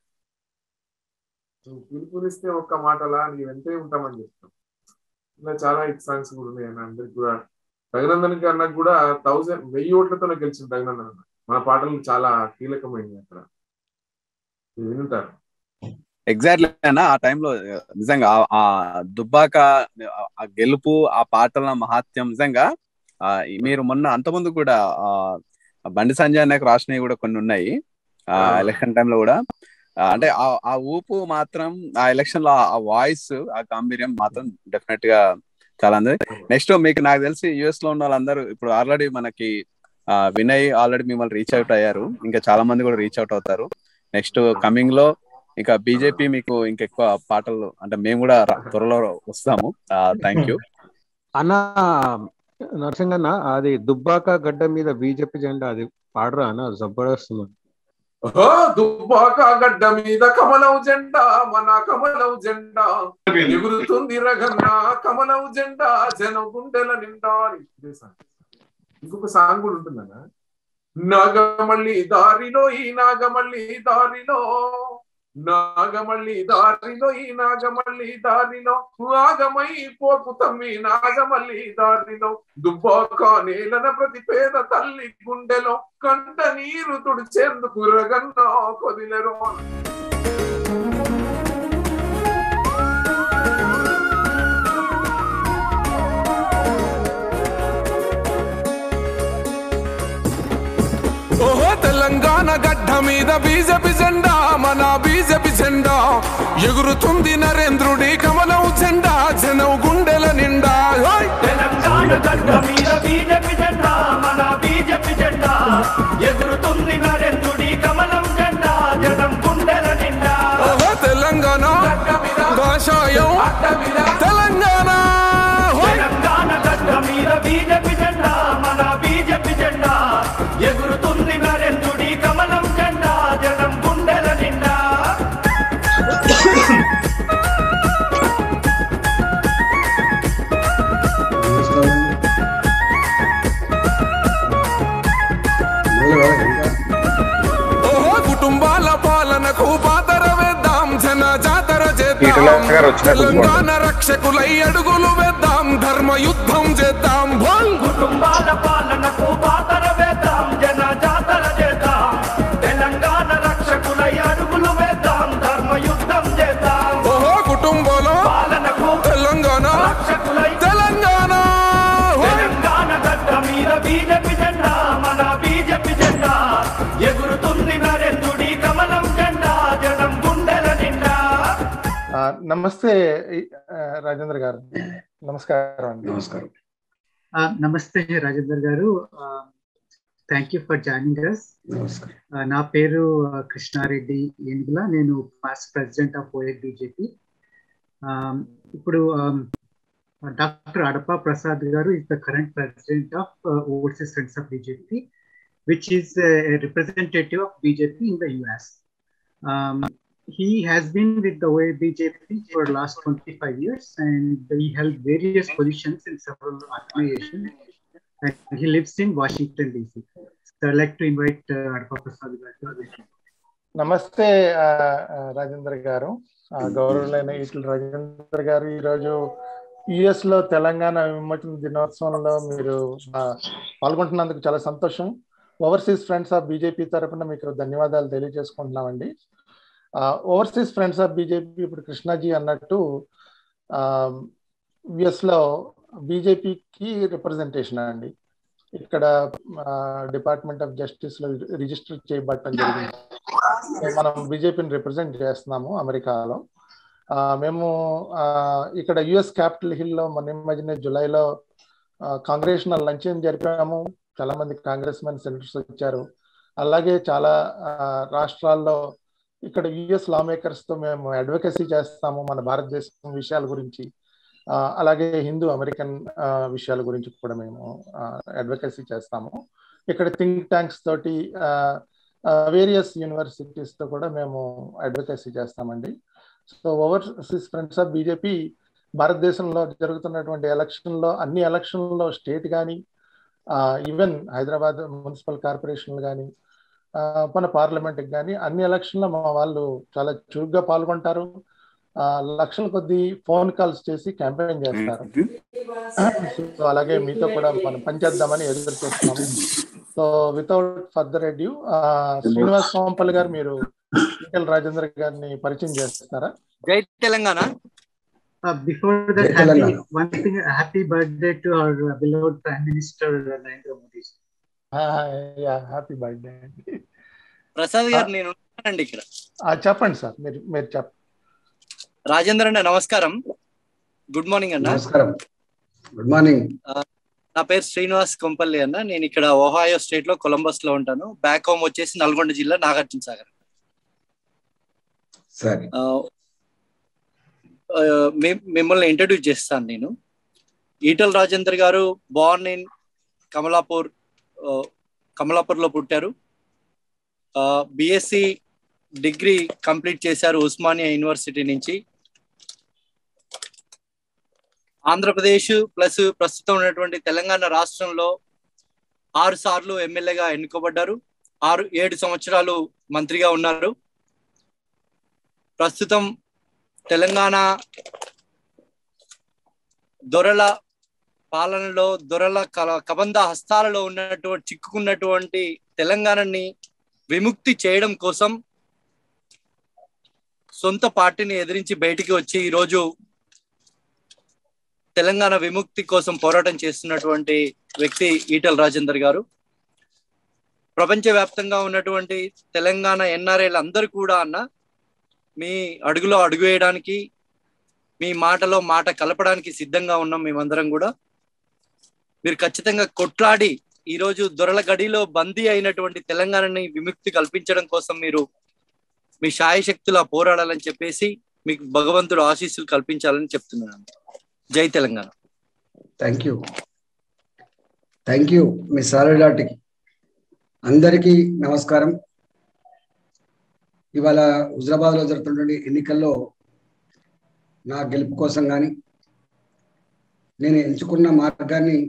నువ్వు పిలుపునిస్తే ఒక్క మాటలా నీ వెంటే ఉంటామని చెప్తాం ఇలా చాలా హిట్ సాంగ్స్ కూడా ఉన్నాయి అన్న అందరికి కూడా రఘునందన్ అన్నకు కూడా థౌసండ్ వెయ్యి ఓట్లతోనే గెలిచింది రఘునందన్ అన్న మన పాటలు చాలా కీలకమైనవి అక్కడ మీరు వినుంటారు ఎగ్జాక్ట్లీ అన్న ఆ టైంలో నిజంగా ఆ- ఆ దుబ్బాక ఆ గెలుపు ఆ పాటల మహాత్యం నిజంగా ఆ, మీరు మొన్న అంతకుముందు కూడా ఆ బండి సంజయ్ అన్నకు రాసినవి కూడా కొన్ని ఉన్నాయి ఆ ఎలక్షన్ టైంలో కూడా ఆ, అంటే ఆ ఆ ఊపు మాత్రం ఆ ఎలక్షన్ లో ఆ వాయిస్ ఆ గాంభీర్యం మాత్రం డెఫినెట్ గా చాలా ఉంది నెక్స్ట్ మీకు నాకు తెలిసి యుఎస్ లో ఉన్న వాళ్ళందరూ ఇప్పుడు ఆల్రెడీ మనకి ఆ, వినయ్ ఆల్రెడీ మిమ్మల్ని రీచ్ అవుట్ అయ్యారు ఇంకా చాలా మంది కూడా రీచ్ అవుట్ అవుతారు నెక్స్ట్ కమింగ్ లో ఇంకా బీజేపీ మీకు ఇంకెక్కువ పాటలు అంటే మేము కూడా రా- త్వరలో వస్తాము థ్యాంక్ యూ అన్న నరసింగన్న అది దుబ్బాక గడ్డ మీద బీజేపీ జెండా అది పాడరా అన్న జబర్దస్త్ ఓ దుబ్బాక గడ్డ మీద కమలం జెండా మన కమలం జెండా ఎగురుతుంది రగన్న కమలం జెండా జనం గుండెల నిండా అని ఇదే సాంగ్. ఇంకొక సాంగ్ కూడా ఉంటుందన్న నాగమల్లి దారిలో ఈ నాగమల్లి దారిలో నాగమల్లి దారిలో ఈ నాగమల్లి దారిలో ఆగమై పోకు తమ్మి నాగమల్లి దారిలో దుబ్బాక నేలన ప్రతి పేద తల్లి గుండెలో కంట నీరు తుడిచేందుకు రగన్న కొదిలెరో ఓహో తెలంగాణ గడ్డ మీద బీజేపీ జెండా మన బీజేపీ జెండా ఎగురుతుంది నరేంద్రుడి కమలం జెండా జనం గుండెల నిండా ఓయ్! తెలంగాణ గడ్డ మీద బీజేపీ జెండా మన బీజేపీ జెండా ఎగురుతుంది నరేంద్రుడి కమలం జెండా జనం గుండెల నిండా ఓహో తెలంగాణ భాషాయం తెలంగాణ ఓయ్! తెలంగాణ గడ్డ మీద బీజేపీ జెండా మన బీజేపీ జెండా ఎగురుతుంది నరేంద్రుడి కమలం జెండా జనం గుండెల నిండా ఓహో కుటుంబాల పాలనకు పాతర వేద్దాం జన జాతర చేద్దాం ఈటల గారు వచ్చినట్టు తెలంగాణ రక్షకులై అడుగులు వేద్దాం ధర్మ యుద్ధం చేద్దాం భోల్ కుటుంబాల పాలనకు పాతర వేద్దాం జన జాతర చేద్దాం తెలంగాణ రక్షకులై అడుగులు వేద్దాం ధర్మ యుద్ధం చేద్దాం ఓహో కుటుంబంలో పాలనకు తెలంగాణ రక్షకులై తెలంగాణ తెలంగాణ గడ్డ మీద బీజేపీ జెండా మన బీజేపీ జెండా ఎగురుతుంది నరేంద్రుడి కమలం జెండా జనం గుండెల నిండా ఆ, నమస్తే ఆ, రాజేంద్ర గారు నమస్కారం అండి నమస్కారం నమస్తే రాజేందర్ గారు thank you for joining us నమస్కారం నా పేరు ఆ, కృష్ణారెడ్డి ఏనుగుల నేను past president of OF BJP ఇప్పుడు డాక్టర్ అడపా ప్రసాద్ గారు is the current president of overseas friends of BJP which is representative of BJP in the US he has been with the OA BJP for the last 25 years and he held various positions in several organizations and he lives in Washington DC. So I'd like to invite uh, Adpa Prasad garu. నమస్తే ఆ, ఆ, రాజేంద్ర గారు ఆ, గౌరవులైన ఈటల రాజేంద్ర గారు ఈరోజు US లో తెలంగాణ విమోచన దినోత్సవంలో మీరు ఆ, పాల్గొంటున్నందుకు చాలా సంతోషం ఓవర్సీస్ ఫ్రెండ్స్ ఆఫ్ బీజేపీ తరపున మీకు ధన్యవాదాలు తెలియజేసుకుంటున్నామండి ఓవర్సీస్ ఫ్రెండ్స్ ఆఫ్ బీజేపీ ఇప్పుడు కృష్ణాజీ అన్నట్టు యుఎస్ లో బీజేపీకి రిప్రజెంటేషన్ అండి ఇక్కడ డిపార్ట్మెంట్ ఆఫ్ జస్టిస్ లో రిజిస్టర్ చేయబడటం జరిగింది మనం బీజేపీని రిప్రజెంట్ చేస్తున్నాము అమెరికాలో ఆ, మేము ఆ, ఇక్కడ యుఎస్ క్యాపిటల్ హిల్ లో మొన్న ఈ మధ్యనే జూలైలో కాంగ్రెషనల్ లంచం జరిపాము చాలా మంది కాంగ్రెస్ మెన్ సెనేటర్స్ వచ్చారు అలాగే చాలా ఆ, రాష్ట్రాల్లో ఇక్కడ యుఎస్ లా మేకర్స్ తో మేము అడ్వకసీ చేస్తాము మన భారతదేశం విషయాల గురించి ఆ, అలాగే హిందూ అమెరికన్ ఆ, విషయాల గురించి కూడా మేము అడ్వకసీ చేస్తాము ఇక్కడ థింక్ ట్యాంక్స్ తోటి వేరియస్ యూనివర్సిటీస్ తో కూడా మేము అడ్వకసీ చేస్తామండి so overseas friends of BJP భారతదేశంలో జరుగుతున్నటువంటి ఎలక్షన్లో అన్ని ఎలక్షన్లో స్టేట్ కానీ ఈవెన్ హైదరాబాద్ మున్సిపల్ కార్పొరేషన్లు కానీ మన పార్లమెంట్కి కానీ అన్ని ఎలక్షన్లో మా వాళ్ళు చాలా చురుగ్గా పాల్గొంటారు ఆ, లక్షల కొద్ది ఫోన్ కాల్స్ చేసి క్యాంపెయిన్ చేస్తారు సో అలాగే మీతో కూడా మనం పనిచేద్దామని ఎదురు చూస్తున్నాము సో వితౌట్ ఫర్దర్ ఎడ్యూ శ్రీనివాస్ కోంపల్ గారు మీరు ఈటెల రాజేంద్ర గారిని పరిచయం చేస్తారా జై Telangana Uh, before that, Jai happy, Telangana. one thing, happy birthday to our uh, beloved Prime Minister uh, Narendra Modi. Happy birthday Prasad గారు నేను ఉన్నానండి ఇక్కడ చెప్పండి సార్ మీరు మీరు చెప్పండి రాజేంద్ర అన్న నమస్కారం గుడ్ మార్నింగ్ అన్న నమస్కారం గుడ్ మార్నింగ్ ఆ, నా పేరు శ్రీనివాస్ కొంపల్లి అన్న నేను ఇక్కడ ఓహాయో స్టేట్ లో కొలంబస్ లో ఉంటాను బ్యాక్ హోమ్ వచ్చేసి నల్గొండ జిల్లా నాగార్జున సాగర్ సరే ఆ, ఆ, మి- మిమ్మల్ని ఇంట్రడ్యూస్ చేస్తాను నేను ఈటల్ రాజేందర్ గారు బార్న్ ఇన్ కమలాపూర్ ఆ, కమలాపూర్లో పుట్టారు బిఎస్సి డిగ్రీ కంప్లీట్ చేశారు ఉస్మానియా యూనివర్సిటీ నుంచి ఆంధ్రప్రదేశ్ ప్లస్ ప్రస్తుతం ఉన్నటువంటి తెలంగాణ రాష్ట్రంలో ఆరు సార్లు ఎమ్మెల్యేగా ఎన్నుకోబడ్డారు ఆరు ఏడు సంవత్సరాలు మంత్రిగా ఉన్నారు ప్రస్తుతం తెలంగాణ దొరల పాలనలో దొరల కల- కబంధ హస్తాలలో ఉన్నటువంటి చిక్కుకున్నటువంటి తెలంగాణని విముక్తి చేయడం కోసం సొంత పార్టీని ఎదిరించి బయటికి వచ్చి ఈరోజు తెలంగాణ విముక్తి కోసం పోరాటం చేస్తున్నటువంటి వ్యక్తి ఈటల రాజేందర్ గారు ప్రపంచవ్యాప్తంగా ఉన్నటువంటి తెలంగాణ ఎన్ఆర్ఐలు అందరూ కూడా అన్న మీ అడుగులో అడుగు వేయడానికి మీ మాటలో మాట కలపడానికి సిద్ధంగా ఉన్నాం మేమందరం కూడా మీరు ఖచ్చితంగా కొట్లాడి ఈరోజు దొరల గడిలో బందీ అయినటువంటి తెలంగాణని విముక్తి కల్పించడం కోసం మీరు మీ శాయశక్తులా పోరాడాలని చెప్పేసి మీకు భగవంతుడు ఆశీస్సులు కల్పించాలని చెప్తున్నాను జై Telangana thank you thank you మీ సారడాటికి అందరికీ నమస్కారం ఇవాళ హుజరాబాద్లో జరుగుతున్నటువంటి ఎన్నికల్లో నా గెలుపు కోసం కానీ నేను ఎంచుకున్న మార్గాన్ని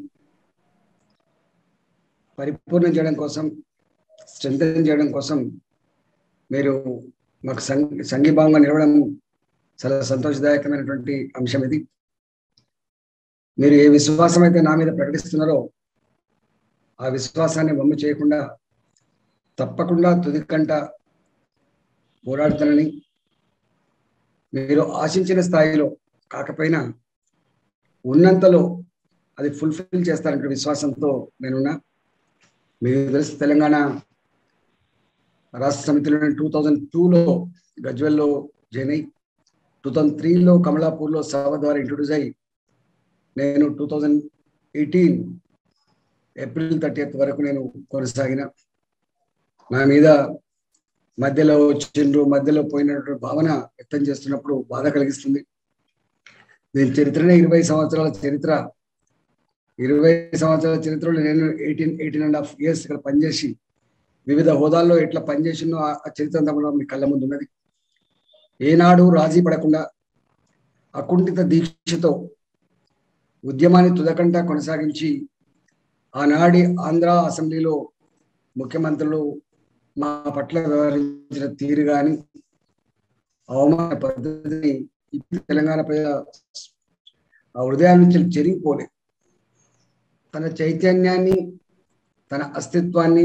పరిపూర్ణం చేయడం కోసం స్ట్రెంథన్ చేయడం కోసం మీరు మాకు సంఘ సంఘీభావంగా నిలవడం చాలా సంతోషదాయకమైనటువంటి అంశం ఇది మీరు ఏ విశ్వాసం అయితే నా మీద ప్రకటిస్తున్నారో ఆ విశ్వాసాన్ని వమ్ము చేయకుండా తప్పకుండా తుది కంట పోరాడుతానని మీరు ఆశించిన స్థాయిలో కాకపోయినా ఉన్నంతలో అది ఫుల్ఫిల్ చేస్తారంటే విశ్వాసంతో నేనున్నా మీకు తెలుసు తెలంగాణ రాష్ట్ర సమితిలో టూ థౌజండ్ టూలో గజ్వెల్లో జాయిన్ అయ్యి టూ థౌజండ్ త్రీలో కమలాపూర్లో సభ ద్వారా ఇంట్రొడ్యూస్ అయ్యి నేను two thousand eighteen April thirty వరకు నేను కొనసాగిన నా మీద మధ్యలో వచ్చిండ్రు మధ్యలో పోయినటువంటి భావన వ్యక్తం చేస్తున్నప్పుడు బాధ కలిగిస్తుంది నేను చరిత్రనే ఇరవై సంవత్సరాల చరిత్ర ఇరవై సంవత్సరాల చరిత్రలో నేను eighteen eighteen and half years ఇక్కడ పనిచేసి వివిధ హోదాల్లో ఎట్లా పనిచేసినో ఆ ఆ చరిత్ర అంతా కూడా మీ కళ్ళ ముందు ఉన్నది ఏనాడు రాజీ పడకుండా అకుంఠిత దీక్షతో ఉద్యమాన్ని తుదకంటా కొనసాగించి ఆనాడి ఆంధ్ర అసెంబ్లీలో ముఖ్యమంత్రులు మా పట్ల వ్యవహరించిన తీరు కానీ అవమాన పద్ధతిని ఇప్పుడు తెలంగాణ ప్రజల ఆ హృదయాల నుంచి చెరిగిపోలే తన చైతన్యాన్ని తన అస్తిత్వాన్ని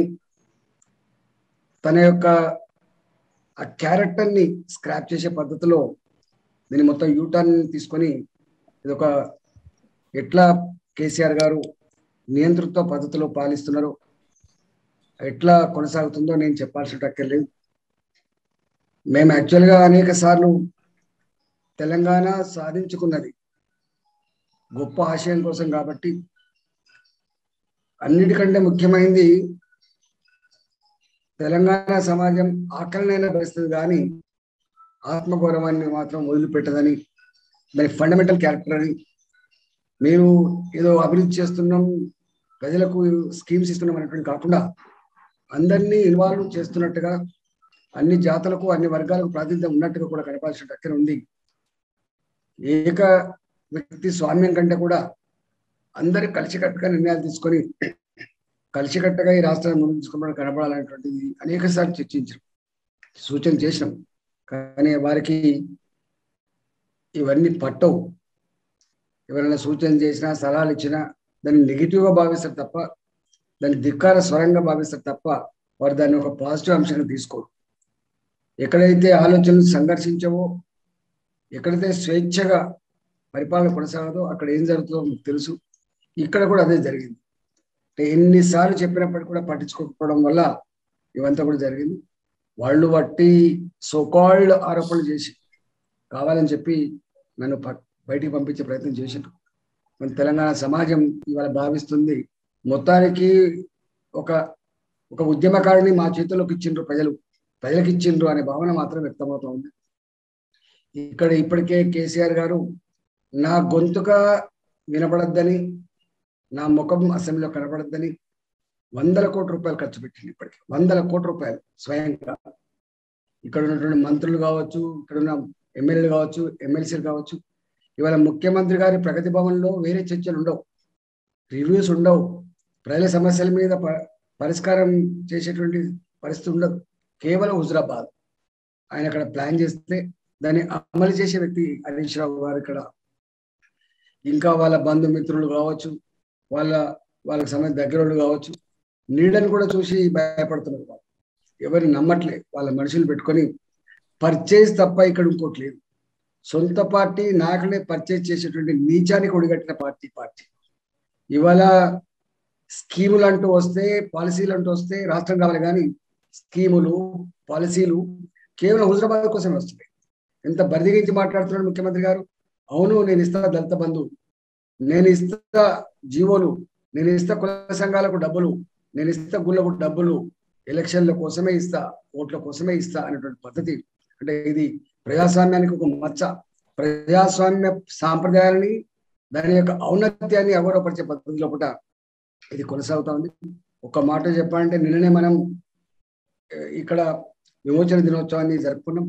తన యొక్క ఆ క్యారెక్టర్ని స్క్రాప్ చేసే పద్ధతిలో దీన్ని మొత్తం యూటర్న్ తీసుకొని ఇది ఒక ఎట్లా కేసీఆర్ గారు నియంతృత్వ పద్ధతిలో పాలిస్తున్నారో ఎట్లా కొనసాగుతుందో నేను చెప్పాల్సిన అక్కర్లేదు మేము యాక్చువల్గా అనేక సార్లు తెలంగాణ సాధించుకున్నది గొప్ప ఆశయం కోసం కాబట్టి అన్నిటికంటే ముఖ్యమైనది తెలంగాణ సమాజం ఆకలినైనా భరిస్తుంది కానీ ఆత్మగౌరవాన్ని మాత్రం వదిలిపెట్టదని దాని ఫండమెంటల్ క్యారెక్టర్ అని మేము ఏదో అభివృద్ధి చేస్తున్నాం ప్రజలకు స్కీమ్స్ ఇస్తున్నాం అనేటువంటి కాకుండా అందరినీ ఇన్వాల్వ్ చేస్తున్నట్టుగా అన్ని జాతులకు అన్ని వర్గాలకు ప్రాతినిధ్యం ఉన్నట్టుగా కూడా కనపాల్సిన అక్కడ ఉంది ఏక వ్యక్తి స్వామ్యం కంటే కూడా అందరు కలిసికట్టుగా నిర్ణయాలు తీసుకొని కలిసికట్టుగా ఈ రాష్ట్రాన్ని ముందుకు తీసుకోవడం కనపడాలనేటువంటిది అనేక సార్లు చర్చించాం సూచన చేసినాం కానీ వారికి ఇవన్నీ పట్టవు ఎవరైనా సూచన చేసినా సలహాలు ఇచ్చినా దాన్ని నెగిటివ్గా భావిస్తారు తప్ప దాన్ని ధిక్కార స్వరంగా భావిస్తారు తప్ప వారు దాన్ని ఒక పాజిటివ్ అంశంగా తీసుకోరు ఎక్కడైతే ఆలోచనలు సంఘర్షించవో ఎక్కడైతే స్వేచ్ఛగా పరిపాలన కొనసాగదో అక్కడ ఏం జరుగుతుందో మీకు తెలుసు ఇక్కడ కూడా అదే జరిగింది అంటే ఎన్నిసార్లు చెప్పినప్పటికీ కూడా పట్టించుకోకపోవడం వల్ల ఇవంతా కూడా జరిగింది వాళ్ళు బట్టి సోకాల్డ్ ఆరోపణలు చేసి కావాలని చెప్పి నన్ను బయటికి పంపించే ప్రయత్నం చేసిండ్రు మన తెలంగాణ సమాజం ఇవాళ భావిస్తుంది మొత్తానికి ఒక ఒక ఉద్యమకారిని మా చేతుల్లోకి ఇచ్చిండ్రు ప్రజలు ప్రజలకు ఇచ్చిండ్రు అనే భావన మాత్రం వ్యక్తమవుతా ఉంది ఇక్కడ ఇప్పటికే కేసీఆర్ గారు నా గొంతుక వినపడద్దని నా ముఖం అసెంబ్లీలో కనపడద్దని వందల కోట్ల రూపాయలు ఖర్చు పెట్టింది ఇప్పటికి వందల కోట్ల రూపాయలు స్వయంగా ఇక్కడ ఉన్నటువంటి మంత్రులు కావచ్చు ఇక్కడ ఉన్న ఎమ్మెల్యేలు కావచ్చు ఎమ్మెల్సీలు కావచ్చు ఇవాళ ముఖ్యమంత్రి గారి ప్రగతి భవన్లో వేరే చర్చలు ఉండవు రివ్యూస్ ఉండవు ప్రజల సమస్యల మీద పరిష్కారం చేసేటువంటి పరిస్థితి ఉండదు కేవలం హుజరాబాద్ ఆయన అక్కడ ప్లాన్ చేస్తే దాన్ని అమలు చేసే వ్యక్తి హరీష్ రావు గారు ఇక్కడ ఇంకా వాళ్ళ బంధుమిత్రులు కావచ్చు వాళ్ళ వాళ్ళకి సంబంధించిన దగ్గర కావచ్చు నీడని కూడా చూసి భయపడుతున్నారు వాళ్ళు ఎవరిని నమ్మట్లే వాళ్ళ మనుషులు పెట్టుకొని పర్చేజ్ తప్ప ఇక్కడ ఇంకోటి లేదు సొంత పార్టీ నాయకులే పర్చేజ్ చేసేటువంటి నీచానికి ఒడిగట్టిన పార్టీ పార్టీ ఇవాళ స్కీములు అంటూ వస్తే పాలసీలు అంటూ వస్తే రాష్ట్రం కావాలి కానీ స్కీములు పాలసీలు కేవలం హుజరాబాద్ కోసమే వస్తున్నాయి ఎంత బరిదిగించి మాట్లాడుతున్నాడు ముఖ్యమంత్రి గారు అవును నేను ఇస్తా దళిత బంధు నేను ఇస్తా జీవోలు నేను ఇస్తా కుల సంఘాలకు డబ్బులు నేను ఇస్తా గుళ్ళకు డబ్బులు ఎలక్షన్ల కోసమే ఇస్తా ఓట్ల కోసమే ఇస్తా అనేటువంటి పద్ధతి అంటే ఇది ప్రజాస్వామ్యానికి ఒక మచ్చ ప్రజాస్వామ్య సాంప్రదాయాలని దాని యొక్క ఔన్నత్యాన్ని అగౌరవపరిచే పద్ధతిలో కూడా ఇది కొనసాగుతా ఉంది ఒక మాట చెప్పాలంటే నిన్ననే మనం ఇక్కడ విమోచన దినోత్సవాన్ని జరుపుకున్నాం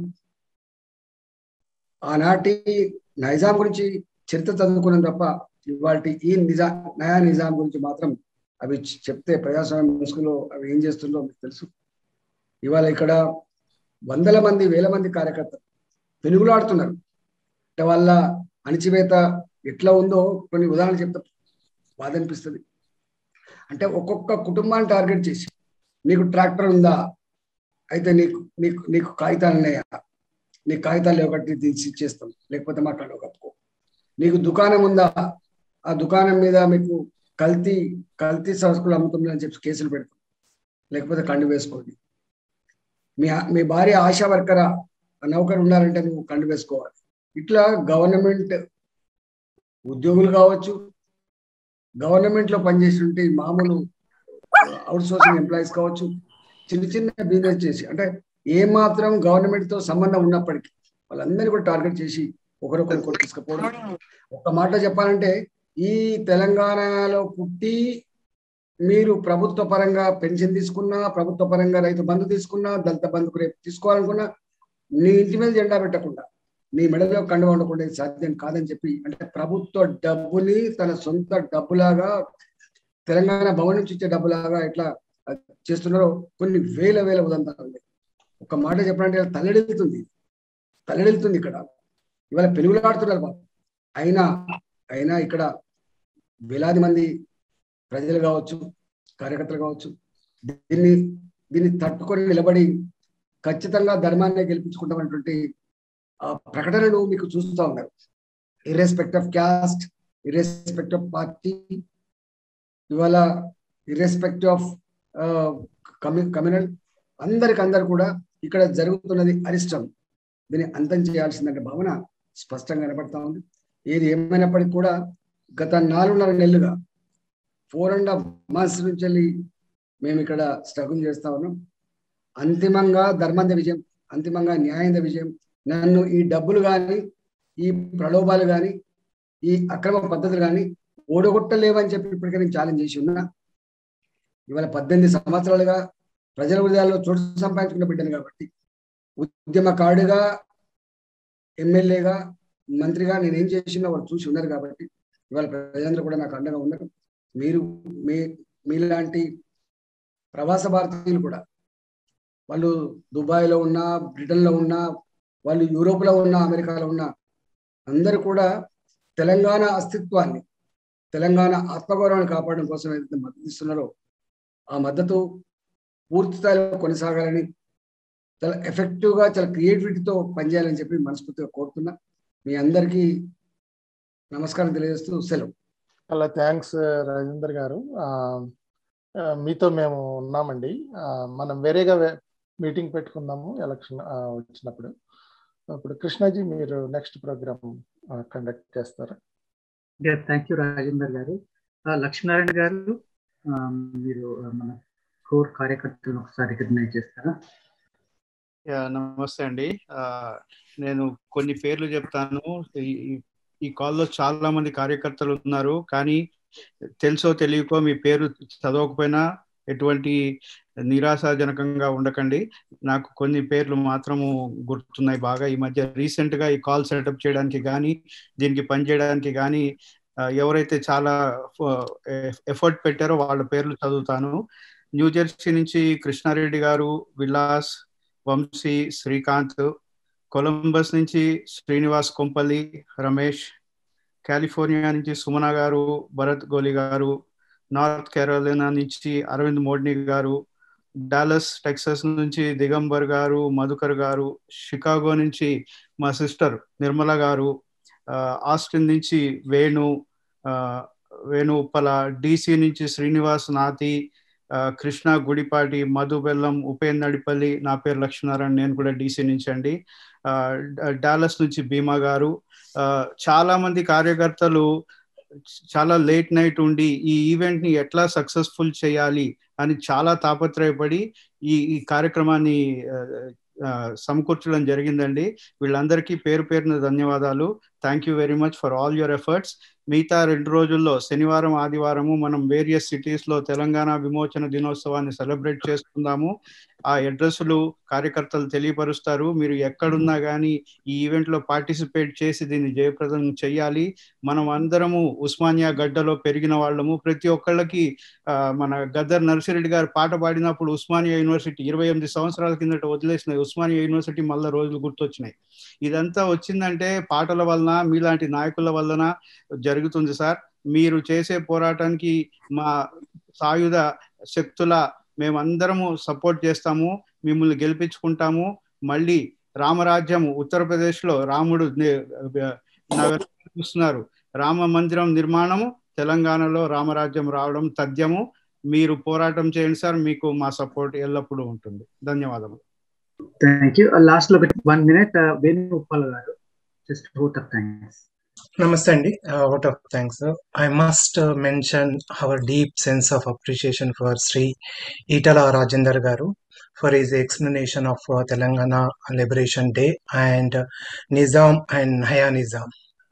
ఆనాటి నైజాం గురించి చరిత్ర చదువుకున్నాం తప్ప ఇవాళ ఈ నిజా నయా నిజాం గురించి మాత్రం అవి చెప్తే ప్రజాస్వామ్య ముసుగులో అవి ఏం చేస్తుందో మీకు తెలుసు ఇవాళ ఇక్కడ వందల మంది వేల మంది కార్యకర్తలు పెనుగులాడుతున్నారు అంటే వాళ్ళ అణిచివేత ఎట్లా ఉందో కొన్ని ఉదాహరణలు చెప్తా బాధ అనిపిస్తుంది అంటే ఒక్కొక్క కుటుంబాన్ని టార్గెట్ చేసి నీకు ట్రాక్టర్ ఉందా అయితే నీకు నీకు నీకు కాగితాలు ఉన్నాయా నీ కాగితాలు ఒకటి తీసి ఇచ్చేస్తాం లేకపోతే మా కళ్ళు కప్పుకో నీకు దుకాణం ఉందా ఆ దుకాణం మీద మీకు కల్తీ కల్తీ సరుకులు అమ్ముతుందని చెప్పి కేసులు పెడతాం లేకపోతే కండు వేసుకోండి మీ మీ భార్య ఆశా వర్కరా నౌకరు ఉన్నారంటే నువ్వు కండు వేసుకోవాలి ఇట్లా గవర్నమెంట్ ఉద్యోగులు కావచ్చు గవర్నమెంట్ లో పనిచేస్తుంటే మామూలు అవుట్ సోర్సింగ్ ఎంప్లాయీస్ కావచ్చు చిన్న చిన్న బిజినెస్ చేసి అంటే ఏ మాత్రం గవర్నమెంట్ తో సంబంధం ఉన్నప్పటికీ వాళ్ళందరినీ కూడా టార్గెట్ చేసి ఒకరొకరు కూడా తీసుకుపోవడం ఒక మాట చెప్పాలంటే ఈ తెలంగాణలో పుట్టి మీరు ప్రభుత్వ పరంగా పెన్షన్ తీసుకున్నా ప్రభుత్వ పరంగా రైతు బంధు తీసుకున్నా దళిత బంధుకు రేపు తీసుకోవాలనుకున్నా నీ ఇంటి మీద జెండా పెట్టకుండా నీ మెడలో కండు ఉండకుండా ఇది సాధ్యం కాదని చెప్పి అంటే ప్రభుత్వ డబ్బుని తన సొంత డబ్బులాగా తెలంగాణ భవన్ నుంచి ఇచ్చే డబ్బులాగా ఎట్లా చేస్తున్నారో కొన్ని వేల వేల ఉదంతాలు ఉన్నాయి ఒక మాట చెప్పాలంటే తల్లడిల్లుతుంది తల్లడిల్లుతుంది ఇక్కడ ఇవాళ పెనుగులాడుతున్నారు బాబు అయినా అయినా ఇక్కడ వేలాది మంది ప్రజలు కావచ్చు కార్యకర్తలు కావచ్చు దీన్ని దీన్ని తట్టుకొని నిలబడి ఖచ్చితంగా ధర్మాన్ని గెలిపించుకుంటామన్నటువంటి ఆ ప్రకటనలు మీకు చూస్తూ ఉన్నారు irrespective of caste irrespective of party ఇవాళ ఇర్రెస్పెక్ట్ ఆఫ్ కమ్యూనల్ అందరికి అందరు కూడా ఇక్కడ జరుగుతున్నది అరిష్టం దీన్ని అంతం చేయాల్సిందనే భావన స్పష్టంగా కనపడతా ఉంది ఏది ఏమైనప్పటికీ కూడా గత నాలుగున్నర నెలలుగా ఫోర్ అండ్ హాఫ్ మంత్స్ నుంచి వెళ్ళి మేము ఇక్కడ స్ట్రగుల్ చేస్తా ఉన్నాం అంతిమంగా ధర్మంద విజయం అంతిమంగా న్యాయంద విజయం నన్ను ఈ డబ్బులు కానీ ఈ ప్రలోభాలు కానీ ఈ అక్రమ పద్ధతులు కానీ ఓడగొట్టలేవని చెప్పి ఇప్పటికే నేను ఛాలెంజ్ చేసి ఉన్నా ఇవాళ పద్దెనిమిది సంవత్సరాలుగా ప్రజల హృదయాల్లో చోటు సంపాదించుకున్న బిడ్డను కాబట్టి ఉద్యమకారుడిగా ఎమ్మెల్యేగా మంత్రిగా నేనేం చేసినా వాళ్ళు చూసి ఉన్నారు కాబట్టి ఇవాళ ప్రజలందరూ కూడా నాకు అండగా ఉన్నారు మీరు మీ మీలాంటి ప్రవాస భారతీయులు కూడా వాళ్ళు దుబాయ్లో ఉన్నా బ్రిటన్లో ఉన్నా వాళ్ళు యూరోప్లో ఉన్నా అమెరికాలో ఉన్నా అందరూ కూడా తెలంగాణ అస్తిత్వాన్ని తెలంగాణ ఆత్మగౌరవాన్ని కాపాడడం కోసం ఏదైతే మద్దతు ఇస్తున్నారో ఆ మద్దతు పూర్తి స్థాయిలో కొనసాగాలని చాలా ఎఫెక్టివ్గా చాలా క్రియేటివిటీతో పనిచేయాలని చెప్పి మనస్ఫూర్తిగా కోరుతున్నా మీ అందరికీ నమస్కారం తెలియజేస్తూ సెలవు అలా థ్యాంక్స్ రాజేందర్ గారు ఆ, ఆ, మీతో మేము ఉన్నామండి ఆ, మనం వేరేగా మీటింగ్ పెట్టుకుందాము ఎలక్షన్ ఆ, వచ్చినప్పుడు ఇప్పుడు కృష్ణాజీ మీరు నెక్స్ట్ ప్రోగ్రామ్ కండక్ట్ చేస్తారా థ్యాంక్ యూ రాజేందర్ గారు ఆ, లక్ష్మీనారాయణ గారు ఆ, మీరు ఆ, మన కోర్ కార్యకర్తలను ఒకసారి రికగ్నైజ్ చేస్తారా యా, నమస్తే అండి ఆ, నేను కొన్ని పేర్లు చెప్తాను ఈ- ఈ- ఈ కాల్లో చాలా మంది కార్యకర్తలు ఉన్నారు కానీ తెలుసో తెలియకో మీ పేరు చదవకపోయినా ఎటువంటి నిరాశాజనకంగా ఉండకండి నాకు కొన్ని పేర్లు మాత్రము గుర్తున్నాయి బాగా ఈ మధ్య రీసెంట్ గా ఈ కాల్ సెటప్ చేయడానికి కానీ దీనికి పనిచేయడానికి కానీ ఆ, ఎవరైతే చాలా ఎఫర్ట్ పెట్టారో వాళ్ళ పేర్లు చదువుతాను న్యూ జెర్సీ నుంచి కృష్ణారెడ్డి గారు విలాస్ వంశీ శ్రీకాంత్ కొలంబస్ నుంచి శ్రీనివాస్ కొంపల్లి రమేష్ కాలిఫోర్నియా నుంచి సుమన గారు భరత్ గోలి గారు నార్త్ కేరళనా నుంచి అరవింద్ మోడ్ని గారు డాలస్ టెక్సస్ నుంచి దిగంబర్ గారు మధుకర్ గారు షికాగో నుంచి మా సిస్టర్ నిర్మల గారు ఆ, ఆస్టిన్ నుంచి వేణు ఆ, వేణు ఉప్పల డిసి నుంచి శ్రీనివాస్ నాతి ఆ, కృష్ణ గుడిపాటి మధు బెల్లం ఉపేంద్ర నడిపల్లి నా పేరు లక్ష్మీనారాయణ నేను కూడా డీసీ నుంచి అండి ఆ, డా- డాలస్ నుంచి భీమా గారు ఆ, చాలా మంది కార్యకర్తలు చాలా లేట్ నైట్ ఉండి ఈ ఈవెంట్ ని ఎట్లా సక్సెస్ఫుల్ చేయాలి అని చాలా తాపత్రయపడి ఈ ఈ కార్యక్రమాన్ని ఆ, ఆ, సమకూర్చడం జరిగిందండి వీళ్ళందరికీ పేరు పేరున ధన్యవాదాలు thank you very much for all your efforts మిగతా రెండు రోజుల్లో శనివారం ఆదివారము మనం వేరియస్ సిటీస్ లో తెలంగాణ విమోచన దినోత్సవాన్ని సెలబ్రేట్ చేసుకుందాము ఆ అడ్రస్లు కార్యకర్తలు తెలియపరుస్తారు మీరు ఎక్కడున్నా కానీ ఈ ఈవెంట్ లో పార్టిసిపేట్ చేసి దీన్ని జయప్రదం చేయాలి మనం అందరము ఉస్మానియా గడ్డలో పెరిగిన వాళ్ళము ప్రతి ఒక్కళ్ళకి ఆ, మన గద్దర్ నర్సిరెడ్డి గారు పాట పాడినప్పుడు ఉస్మానియా యూనివర్సిటీ ఇరవై ఎనిమిది సంవత్సరాల కిందట వదిలేసిన ఉస్మానియా యూనివర్సిటీ మళ్ళా రోజులు గుర్తొచ్చినాయి ఇదంతా వచ్చిందంటే పాటల వలన మీలాంటి నాయకుల వలన జరుగుతుంది సార్ మీరు చేసే పోరాటానికి మా సాయుధ శక్తుల మేమందరము సపోర్ట్ చేస్తాము మిమ్మల్ని గెలిపించుకుంటాము మళ్ళీ రామరాజ్యం ఉత్తరప్రదేశ్ లో రాముడు ని- నా వెనక చూస్తున్నారు రామ మందిరం నిర్మాణము తెలంగాణలో రామరాజ్యం రావడం తథ్యము మీరు పోరాటం చేయండి సార్ మీకు మా సపోర్ట్ ఎల్లప్పుడూ ఉంటుంది ధన్యవాదములు థ్యాంక్ యూ లాస్ట్ లో ఒక వన్ మినిట్ వేణు ఉప్పల్ గారు just hold off thanks Namaste, Andy. Uh, vote of thanks. sir. I must uh, mention our deep sense of appreciation for Sri Itala Rajendra Garu for his explanation of uh, Telangana Liberation Day and uh, Nizam and Naya Nizam.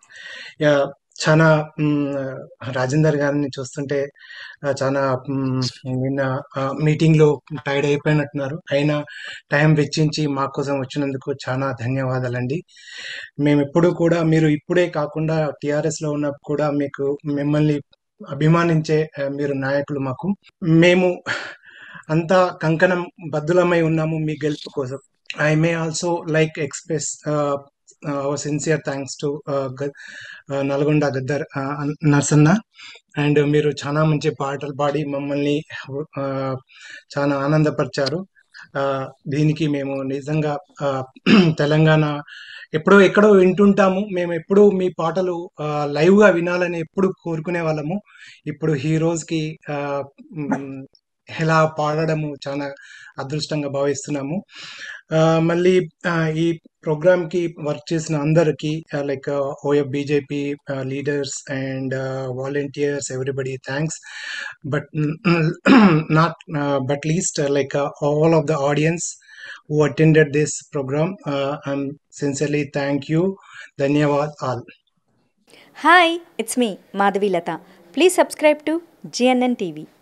Yeah, చాలా మ్, రాజేందర్ గారిని చూస్తుంటే ఆ, చాలా మ్, నిన్న meeting లో tired అయిపోయినట్టున్నారు అయినా time వెచ్చించి మా కోసం వచ్చినందుకు చాలా ధన్యవాదాలండి మేము ఎప్పుడు కూడా మీరు ఇప్పుడే కాకుండా టిఆర్ఎస్ లో ఉన్నప్పుడు కూడా మీకు మిమ్మల్ని అభిమానించే ఆ, మీరు నాయకులు మాకు మేము అంతా కంకణం బద్దులమై ఉన్నాము మీ గెలుపు కోసం I may also like express our sincere thanks to Nalgonda Gaddar uh, Narsanna and మీరు చాలా మంచి పాటలు పాడి మమ్మల్ని uh, చాలా ఆనందపరిచారు Uh, దీనికి మేము నిజంగా uh, తెలంగాణ ఎప్పుడో ఎక్కడో వింటుంటాము మేము ఎప్పుడు మీ పాటలు లైవ్ గా వినాలని ఎప్పుడు కోరుకునే వాళ్ళము ఇప్పుడు హీరోస్ కి ఆ, మ్, ఎలా పాడడము చాలా అదృష్టంగా భావిస్తున్నాము ఆ, మళ్ళీ ఆ, ఈ ప్రోగ్రామ్ కి వర్క్ చేసిన అందరికి like OF BJP leaders and volunteers everybody thanks but not but least like all of the audience who attended this program. Uh, I'm sincerely thank you. Dhanyawad all. Hi it's me Madhavi Latha Please subscribe to GNN TV.